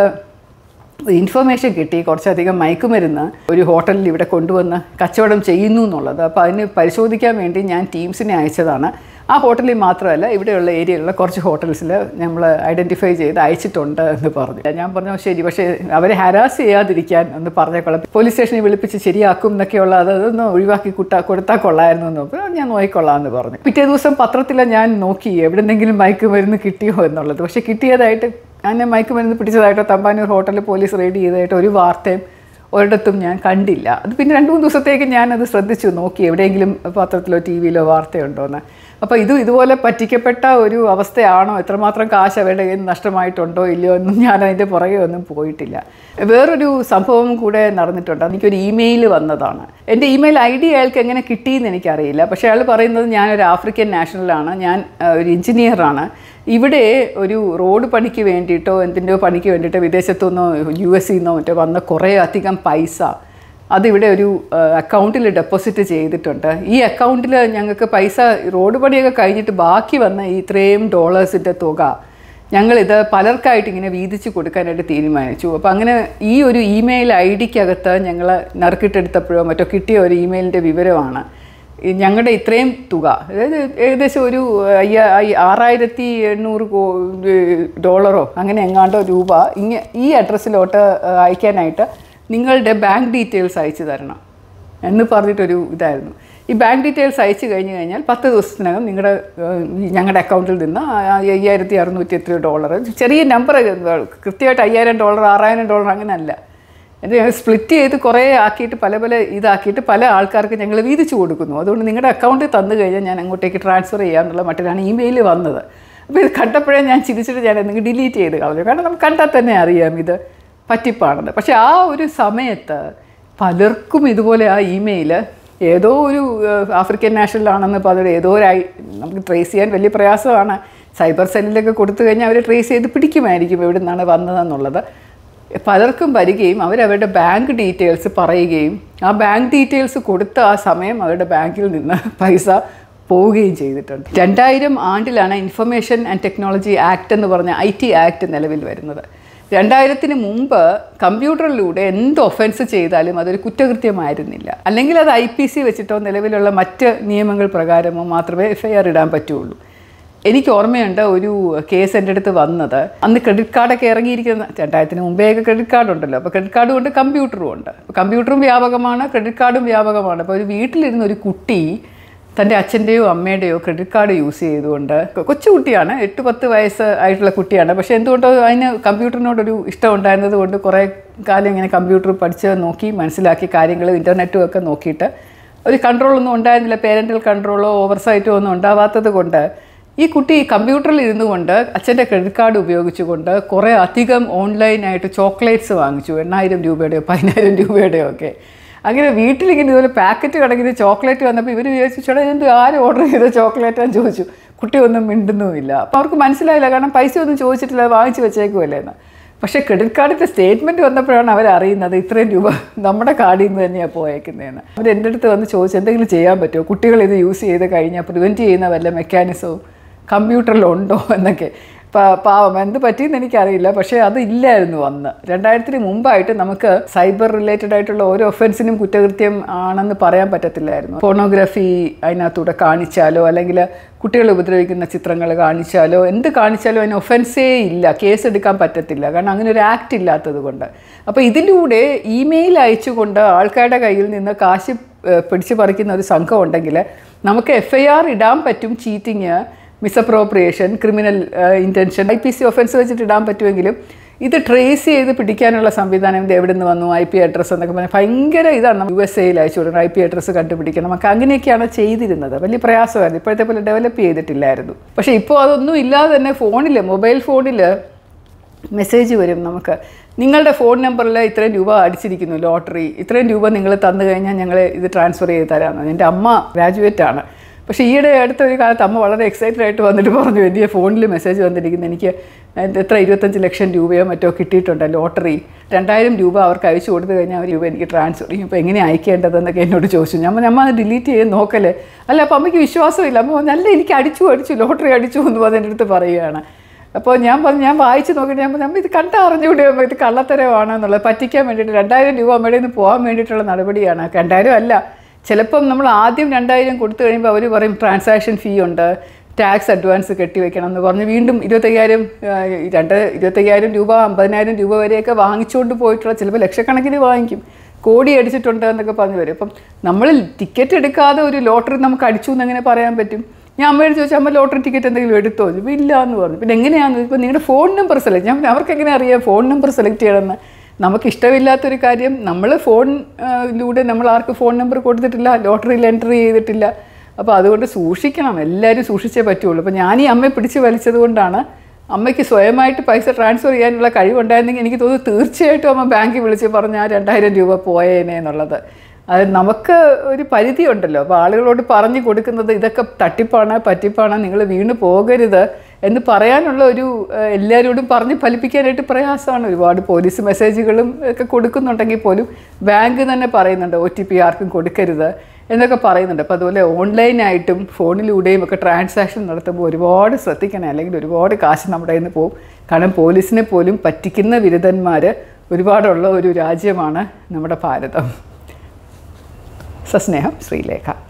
ഇൻഫർമേഷൻ കിട്ടി കുറച്ചധികം മയക്കുമരുന്ന് ഒരു ഹോട്ടലിൽ ഇവിടെ കൊണ്ടുവന്ന് കച്ചവടം ചെയ്യുന്നു എന്നുള്ളത് അപ്പോൾ അതിന് പരിശോധിക്കാൻ വേണ്ടി ഞാൻ ടീംസിനെ അയച്ചതാണ് ആ ഹോട്ടലിൽ മാത്രമല്ല ഇവിടെയുള്ള ഏരിയയിലുള്ള കുറച്ച് ഹോട്ടൽസിൽ നമ്മൾ ഐഡൻറ്റിഫൈ ചെയ്ത് അയച്ചിട്ടുണ്ട് എന്ന് പറഞ്ഞു ഞാൻ പറഞ്ഞു ശരി പക്ഷേ അവരെ ഹരാസ് ചെയ്യാതിരിക്കാൻ ഒന്ന് പറഞ്ഞേക്കൊള്ളാം പോലീസ് സ്റ്റേഷനിൽ വിളിപ്പിച്ച് ശരിയാക്കും എന്നൊക്കെയുള്ള അത് അതൊന്ന് ഒഴിവാക്കി കുട്ടാ കൊടുത്താൽ കൊള്ളായിരുന്നു എന്ന് പറഞ്ഞു ഞാൻ നോക്കിക്കൊള്ളാം എന്ന് പറഞ്ഞു പിറ്റേ ദിവസം പത്രത്തിൽ ഞാൻ നോക്കി എവിടെന്നെങ്കിലും മയക്കുമരുന്ന് കിട്ടിയോ എന്നുള്ളത് പക്ഷേ കിട്ടിയതായിട്ട് ഞാൻ മയക്കുമരുന്ന് പിടിച്ചതായിട്ടോ തമ്പാനൂർ ഹോട്ടലിൽ പോലീസ് റെയ്ഡ് ചെയ്തതായിട്ടോ ഒരു വാർത്തയും ഒരിടത്തും ഞാൻ കണ്ടില്ല അത് പിന്നെ രണ്ട് മൂന്ന് ദിവസത്തേക്ക് ഞാനത് ശ്രദ്ധിച്ചു നോക്കി എവിടെയെങ്കിലും പത്രത്തിലോ ടി വിയിലോ വാർത്തയുണ്ടോ എന്ന് അപ്പോൾ ഇത് ഇതുപോലെ പറ്റിക്കപ്പെട്ട ഒരു അവസ്ഥയാണോ എത്രമാത്രം കാശ് അവരുടെ കയ്യിൽ നിന്ന് നഷ്ടമായിട്ടുണ്ടോ ഇല്ലയോ എന്നും ഞാൻ അതിൻ്റെ പുറകെ ഒന്നും പോയിട്ടില്ല വേറൊരു സംഭവം കൂടെ നടന്നിട്ടുണ്ട് എനിക്കൊരു ഇമെയിൽ വന്നതാണ് എൻ്റെ ഇമെയിൽ ഐ ഡി അയാൾക്ക് എങ്ങനെ കിട്ടിയെന്ന് എനിക്കറിയില്ല പക്ഷേ അയാൾ പറയുന്നത് ഞാനൊരു ആഫ്രിക്കൻ നാഷണലാണ് ഞാൻ ആ, ഒരു എഞ്ചിനീയറാണ് ഇവിടെ ഒരു റോഡ് പണിക്ക് വേണ്ടിയിട്ടോ എന്തിൻ്റെയോ പണിക്ക് വേണ്ടിയിട്ടോ വിദേശത്തു നിന്നോ യു എസ് നിന്നോ മറ്റോ വന്ന കുറേ അധികം പൈസ അതിവിടെ ഒരു അക്കൗണ്ടിൽ ഡെപ്പോസിറ്റ് ചെയ്തിട്ടുണ്ട് ഈ അക്കൗണ്ടിൽ ഞങ്ങൾക്ക് പൈസ റോഡ് പണിയൊക്കെ കഴിഞ്ഞിട്ട് ബാക്കി വന്ന ഈ ഇത്രയും ഡോളേഴ്സിൻ്റെ തുക ഞങ്ങളിത് പലർക്കായിട്ട് ഇങ്ങനെ വീതിച്ച് കൊടുക്കാനായിട്ട് തീരുമാനിച്ചു അപ്പോൾ അങ്ങനെ ഈ ഒരു ഇമെയിൽ ഐ ഡിക്കകത്ത് ഞങ്ങൾ നറുക്കിട്ടെടുത്തപ്പോഴോ മറ്റോ കിട്ടിയ ഒരു ഇമെയിലിൻ്റെ വിവരമാണ് ഈ ഞങ്ങളുടെ ഇത്രയും തുക അതായത് ഏകദേശം ഒരു അയ്യ അയ്യ- ആറായിരത്തി എണ്ണൂറ് കോ ഡോളറോ അങ്ങനെ എങ്ങാണ്ടോ രൂപ ഇങ്ങ ഈ അഡ്രസ്സിലോട്ട് അയക്കാനായിട്ട് നിങ്ങളുടെ ബാങ്ക് ഡീറ്റെയിൽസ് അയച്ചു തരണം എന്ന് പറഞ്ഞിട്ടൊരു ഇതായിരുന്നു ഈ ബാങ്ക് ഡീറ്റെയിൽസ് അയച്ചു കഴിഞ്ഞ് കഴിഞ്ഞാൽ പത്ത് ദിവസത്തിനകം നിങ്ങളുടെ ഏഹ്, ഈ ഞങ്ങളുടെ അക്കൗണ്ടിൽ നിന്ന് ആ- ആ അയ്യായിരത്തി അറുന്നൂറ്റി എത്രയോ ഡോളർ ചെറിയ നമ്പർ കൃത്യമായിട്ട് അയ്യായിരം ഡോളർ ആറായിരം ഡോളർ അങ്ങനെയല്ല ഇത് ഞങ്ങൾ സ്പ്ലിറ്റ് ചെയ്ത് കുറേ ആക്കിയിട്ട് പല പല ഇതാക്കിയിട്ട് പല ആൾക്കാർക്ക് ഞങ്ങൾ വീതിച്ചു കൊടുക്കുന്നു അതുകൊണ്ട് നിങ്ങളുടെ അക്കൗണ്ടിൽ തന്നു കഴിഞ്ഞാൽ ഞാൻ അങ്ങോട്ടേക്ക് ട്രാൻസ്ഫർ ചെയ്യാമെന്നുള്ള മട്ടിലാണ് ഇമെയിൽ വന്നത് അപ്പോൾ ഇത് കണ്ടപ്പോഴേ ഞാൻ ചിരിച്ചിട്ട് ഞാൻ എന്തെങ്കിലും ഡിലീറ്റ് ചെയ്ത് കളഞ്ഞു കാരണം നമുക്ക് കണ്ടാൽ തന്നെ അറിയാം ഇത് പറ്റിപ്പാണെന്ന് പക്ഷേ ആ ഒരു സമയത്ത് പലർക്കും ഇതുപോലെ ആ ഇമെയിൽ ഏതോ ഒരു ഏഹ്, ആഫ്രിക്കൻ നാഷണൽ ആണെന്ന് പറഞ്ഞിട്ട് ഏതോ ഒരു ഐ- നമുക്ക് ട്രേസ് ചെയ്യാൻ വലിയ പ്രയാസമാണ് സൈബർ സെല്ലിലൊക്കെ കൊടുത്തു കഴിഞ്ഞാൽ അവർ ട്രേസ് ചെയ്ത് പിടിക്കുമായിരിക്കും എവിടെ നിന്നാണ് വന്നതെന്നുള്ളത് പലർക്കും വരികയും അവരവരുടെ ബാങ്ക് ഡീറ്റെയിൽസ് പറയുകയും ആ ബാങ്ക് ഡീറ്റെയിൽസ് കൊടുത്ത ആ സമയം അവരുടെ ബാങ്കിൽ നിന്ന് പൈസ പോവുകയും ചെയ്തിട്ടുണ്ട് രണ്ടായിരം ആണ്ടിലാണ് ഇൻഫർമേഷൻ ആൻഡ് ടെക്നോളജി ആക്ട് എന്ന് പറഞ്ഞ ഐ ടി ആക്ട് നിലവിൽ വരുന്നത് രണ്ടായിരത്തിന് മുമ്പ് കമ്പ്യൂട്ടറിലൂടെ എന്ത് ഒഫൻസ് ചെയ്താലും അതൊരു കുറ്റകൃത്യമായിരുന്നില്ല അല്ലെങ്കിൽ അത് ഐ പി സി വെച്ചിട്ടോ നിലവിലുള്ള മറ്റ് നിയമങ്ങൾ പ്രകാരമോ മാത്രമേ എഫ് ഐ ആർ ഇടാൻ പറ്റുള്ളൂ എനിക്ക് ഓർമ്മയുണ്ട് ഒരു കേസ് എൻ്റെ അടുത്ത് വന്നത് അന്ന് ക്രെഡിറ്റ് കാർഡൊക്കെ ഇറങ്ങിയിരിക്കുന്ന രണ്ടായിരത്തിന് മുമ്പേയൊക്കെ ക്രെഡിറ്റ് കാർഡ് ഉണ്ടല്ലോ അപ്പോൾ ക്രെഡിറ്റ് കാർഡും ഉണ്ട് കമ്പ്യൂട്ടറും ഉണ്ട് കമ്പ്യൂട്ടറും വ്യാപകമാണ് ക്രെഡിറ്റ് കാർഡും വ്യാപകമാണ് അപ്പോൾ ഒരു വീട്ടിലിരുന്ന ഒരു കുട്ടി തൻ്റെ അച്ഛൻ്റെയോ അമ്മയുടെയോ ക്രെഡിറ്റ് കാർഡ് യൂസ് ചെയ്തുകൊണ്ട് കൊ- കൊച്ചു കുട്ടിയാണ് എട്ട് പത്ത് വയസ്സ് ആയിട്ടുള്ള കുട്ടിയാണ് പക്ഷേ എന്തുകൊണ്ടോ അതിന് കമ്പ്യൂട്ടറിനോടൊരു ഇഷ്ടം ഉണ്ടായിരുന്നത് കൊണ്ട് കുറേ കാലം ഇങ്ങനെ കമ്പ്യൂട്ടർ പഠിച്ച് നോക്കി മനസ്സിലാക്കി കാര്യങ്ങൾ ഇൻ്റർനെറ്റും ഒക്കെ നോക്കിയിട്ട് ഒരു കൺട്രോളൊന്നും ഉണ്ടായിരുന്നില്ല പേരൻ്റൽ കൺട്രോളോ ഓവർസൈറ്റോ ഒന്നും ഉണ്ടാവാത്തത് കൊണ്ട് ഈ കുട്ടി കമ്പ്യൂട്ടറിൽ ഇരുന്നു കൊണ്ട് അച്ഛൻ്റെ ക്രെഡിറ്റ് കാർഡ് ഉപയോഗിച്ചുകൊണ്ട് കുറേ അധികം ഓൺലൈനായിട്ട് ചോക്ലേറ്റ്സ് വാങ്ങിച്ചു എണ്ണായിരം രൂപയുടെയോ പതിനായിരം രൂപയുടെയോ ഒക്കെ അങ്ങനെ വീട്ടിലിങ്ങനെ ഇതുപോലെ പാക്കറ്റ് കണക്കിന് ചോക്ലേറ്റ് വന്നപ്പോൾ ഇവർ വിചാരിച്ചു ചേട്ടാ എന്ത് ആരും ഓർഡർ ചെയ്ത ചോക്ലേറ്റാന്ന് ചോദിച്ചു കുട്ടി ഒന്നും മിണ്ടുന്നുമില്ല അപ്പോൾ അവർക്ക് മനസ്സിലായില്ല കാരണം പൈസ ഒന്നും ചോദിച്ചിട്ടില്ല അത് വാങ്ങിച്ച് വെച്ചേക്കുമല്ലേ എന്ന് പക്ഷേ ക്രെഡിറ്റ് കാർഡിൻ്റെ സ്റ്റേറ്റ്മെൻറ്റ് വന്നപ്പോഴാണ് അവർ അറിയുന്നത് ഇത്രയും രൂപ നമ്മുടെ കാർഡിൽ നിന്ന് തന്നെയാണ് പോയേക്കുന്നതെന്ന് അവർ എൻ്റെ അടുത്ത് വന്ന് ചോദിച്ചു എന്തെങ്കിലും ചെയ്യാൻ പറ്റുമോ കുട്ടികൾ ഇത് യൂസ് ചെയ്ത് കഴിഞ്ഞാൽ പ്രിവെൻറ്റ് ചെയ്യുന്ന വല്ല മെക്കാനിസവും കമ്പ്യൂട്ടറിലുണ്ടോ എന്നൊക്കെ പ- പാവം എന്ത് പറ്റിയെന്ന് എനിക്കറിയില്ല പക്ഷേ അത് ഇല്ലായിരുന്നു അന്ന് രണ്ടായിരത്തിന് മുമ്പായിട്ട് നമുക്ക് സൈബർ റിലേറ്റഡ് ആയിട്ടുള്ള ഓരോ ഒഫൻസിനും കുറ്റകൃത്യം ആണെന്ന് പറയാൻ പറ്റത്തില്ലായിരുന്നു ഫോണോഗ്രാഫി അതിനകത്തൂടെ കാണിച്ചാലോ അല്ലെങ്കിൽ കുട്ടികളെ ഉപദ്രവിക്കുന്ന ചിത്രങ്ങൾ കാണിച്ചാലോ എന്ത് കാണിച്ചാലും അതിന് ഒഫൻസേ ഇല്ല കേസ് എടുക്കാൻ പറ്റത്തില്ല കാരണം അങ്ങനെ ഒരു ആക്ട് ഇല്ലാത്തത് കൊണ്ട് അപ്പോൾ ഇതിലൂടെ ഇമെയിൽ അയച്ചുകൊണ്ട് ആൾക്കാരുടെ കയ്യിൽ നിന്ന് കാശ് ഏഹ്, പിടിച്ചു പറിക്കുന്ന ഒരു സംഘം ഉണ്ടെങ്കിൽ നമുക്ക് എഫ് ഐ ആർ ഇടാൻ പറ്റും cheating misappropriation criminal intention I P C offence വെച്ചിട്ട് ഇടാൻ പറ്റുമെങ്കിലും ഇത് ട്രേസ് ചെയ്ത് പിടിക്കാനുള്ള സംവിധാനം ഇത് എവിടെ നിന്ന് വന്നു ഐ പി അഡ്രസ്സ് എന്നൊക്കെ പറഞ്ഞാൽ ഭയങ്കര ഇതാണ് യു എസ് എയിൽ അയച്ചു കൊടുക്കണം ഐ പി അഡ്രസ്സ് കണ്ടുപിടിക്കണം നമുക്ക് അങ്ങനെയൊക്കെയാണ് ചെയ്തിരുന്നത് വലിയ പ്രയാസമായിരുന്നു ഇപ്പോഴത്തെ പോലെ ഡെവലപ്പ് ചെയ്തിട്ടില്ലായിരുന്നു പക്ഷേ ഇപ്പോൾ അതൊന്നും ഇല്ലാതെ തന്നെ ഫോണിൽ മൊബൈൽ ഫോണിൽ മെസ്സേജ് വരും നമുക്ക് നിങ്ങളുടെ ഫോൺ നമ്പറിൽ ഇത്രയും രൂപ അടിച്ചിരിക്കുന്നു ലോട്ടറി ഇത്രയും രൂപ നിങ്ങൾ തന്നു കഴിഞ്ഞാൽ ഞങ്ങൾ ഇത് ട്രാൻസ്ഫർ ചെയ്ത് തരാമെന്ന് എൻ്റെ അമ്മ ഗ്രാജുവേറ്റ് ആണ് പക്ഷേ ഈയിടെ അടുത്ത ഒരു കാലത്ത് അമ്മ വളരെ എക്സൈറ്റഡ് ആയിട്ട് വന്നിട്ട് പറഞ്ഞു എൻ്റെ ഫോണിൽ മെസ്സേജ് വന്നിരിക്കുന്നു എനിക്ക് എത്ര ഇരുപത്തഞ്ച് ലക്ഷം രൂപയോ മറ്റോ കിട്ടിയിട്ടുണ്ട് ലോട്ടറി രണ്ടായിരം രൂപ അവർക്ക് അയച്ചു കൊടുത്തു കഴിഞ്ഞാൽ അവർ രൂപ എനിക്ക് ട്രാൻസ്ഫർ ചെയ്യും ഇപ്പോൾ എങ്ങനെ അയക്കേണ്ടതെന്നൊക്കെ എന്നോട് ചോദിച്ചു ഞാൻ പറഞ്ഞു, അമ്മ അത് ഡിലീറ്റ് ചെയ്ത് നോക്കല്ലേ അല്ല അപ്പോൾ അമ്മയ്ക്ക് വിശ്വാസമില്ല അമ്മ പറഞ്ഞു, അല്ല എനിക്ക് അടിച്ചു അടിച്ചു ലോട്ടറി അടിച്ചു എന്ന് പറഞ്ഞ് എൻ്റെ അടുത്ത് പറയുകയാണ് അപ്പോൾ ഞാൻ പറഞ്ഞു ഞാൻ വായിച്ച് നോക്കിയിട്ട് ഞാൻ പറഞ്ഞു നമ്മൾ ഇത് കണ്ട അറിഞ്ഞുകൂടി അമ്മ ഇത് കള്ളത്തരമാണ് എന്നുള്ളത് പറ്റിക്കാൻ വേണ്ടിയിട്ട് രണ്ടായിരം രൂപ അമ്മയുടെ നിന്ന് പോകാൻ വേണ്ടിയിട്ടുള്ള നടപടിയാണ് രണ്ടായിരം അല്ല ചിലപ്പം നമ്മൾ ആദ്യം രണ്ടായിരം കൊടുത്തു കഴിയുമ്പോൾ അവർ പറയും ട്രാൻസാക്ഷൻ ഫീ ഉണ്ട് ടാക്സ് അഡ്വാൻസ് കെട്ടിവെക്കണം എന്ന് പറഞ്ഞ് വീണ്ടും ഇരുപത്തയ്യായിരം ആ, രണ്ട് ഇരുപത്തയ്യായിരം രൂപ അമ്പതിനായിരം രൂപ വരെയൊക്കെ വാങ്ങിച്ചുകൊണ്ട് പോയിട്ടുള്ള ചിലപ്പോൾ ലക്ഷക്കണക്കിന് വാങ്ങിക്കും കോടി അടിച്ചിട്ടുണ്ട് എന്നൊക്കെ പറഞ്ഞു വരും അപ്പം നമ്മൾ ടിക്കറ്റ് എടുക്കാതെ ഒരു ലോട്ടറി നമുക്ക് അടിച്ചു എന്ന് എങ്ങനെ പറയാൻ പറ്റും ഞാൻ അമ്മയോട് ചോദിച്ചു അമ്മ ലോട്ടറി റ്റിക്കറ്റ് എന്തെങ്കിലും എടുത്തോ ചോദിച്ചു ഇല്ല എന്ന് പറഞ്ഞു പിന്നെ എങ്ങനെയാണെന്ന് ഇപ്പോൾ നിങ്ങളുടെ ഫോൺ നമ്പർ സെലക്ട് ഞാൻ പറഞ്ഞു, അവർക്ക് എങ്ങനെ അറിയാം ഫോൺ നമ്പർ സെലക്ട് ചെയ്യണമെന്ന് നമുക്ക് ഇഷ്ടമില്ലാത്തൊരു കാര്യം നമ്മൾ ഫോണിലൂടെ നമ്മൾ ആർക്ക് ഫോൺ നമ്പർ കൊടുത്തിട്ടില്ല ലോട്ടറിയിൽ എൻട്രി ചെയ്തിട്ടില്ല അപ്പോൾ അതുകൊണ്ട് സൂക്ഷിക്കണം എല്ലാവരും സൂക്ഷിച്ചേ പറ്റുള്ളൂ അപ്പോൾ ഞാൻ ഈ അമ്മയെ പിടിച്ച് വലിച്ചത് കൊണ്ടാണ് അമ്മയ്ക്ക് സ്വയമായിട്ട് പൈസ ട്രാൻസ്ഫർ ചെയ്യാനുള്ള കഴിവുണ്ടായിരുന്നെങ്കിൽ എനിക്ക് തോന്നുന്നു തീർച്ചയായിട്ടും അമ്മ ബാങ്കിൽ വിളിച്ച് പറഞ്ഞ ആ രണ്ടായിരം രൂപ പോയേനെ എന്നുള്ളത് അത് നമുക്ക് ഒരു പരിധി ഉണ്ടല്ലോ അപ്പോൾ ആളുകളോട് പറഞ്ഞു കൊടുക്കുന്നത് ഇതൊക്കെ തട്ടിപ്പാണ് പറ്റിപ്പാണ് നിങ്ങൾ വീണ് പോകരുത് എന്ന് പറയാനുള്ള ഒരു ഏഹ്, എല്ലാവരോടും പറഞ്ഞ് ഫലിപ്പിക്കാനായിട്ട് പ്രയാസമാണ് ഒരുപാട് പോലീസ് മെസ്സേജുകളും ഒക്കെ കൊടുക്കുന്നുണ്ടെങ്കിൽ പോലും ബാങ്ക് തന്നെ പറയുന്നുണ്ട് ഒ ടി പി ആർക്കും കൊടുക്കരുത് എന്നൊക്കെ പറയുന്നുണ്ട് അപ്പോൾ അതുപോലെ ഓൺലൈനായിട്ടും ഫോണിലൂടെയും ഒക്കെ ട്രാൻസാക്ഷൻ നടത്തുമ്പോൾ ഒരുപാട് ശ്രദ്ധിക്കണം അല്ലെങ്കിൽ ഒരുപാട് കാശ് നമ്മുടെ കയ്യിൽ നിന്ന് പോകും കാരണം പോലീസിനെ പോലും പറ്റിക്കുന്ന ബിരുദന്മാർ ഒരുപാടുള്ള ഒരു രാജ്യമാണ് നമ്മുടെ ഭാരതം സസ്നേഹം ശ്രീലേഖ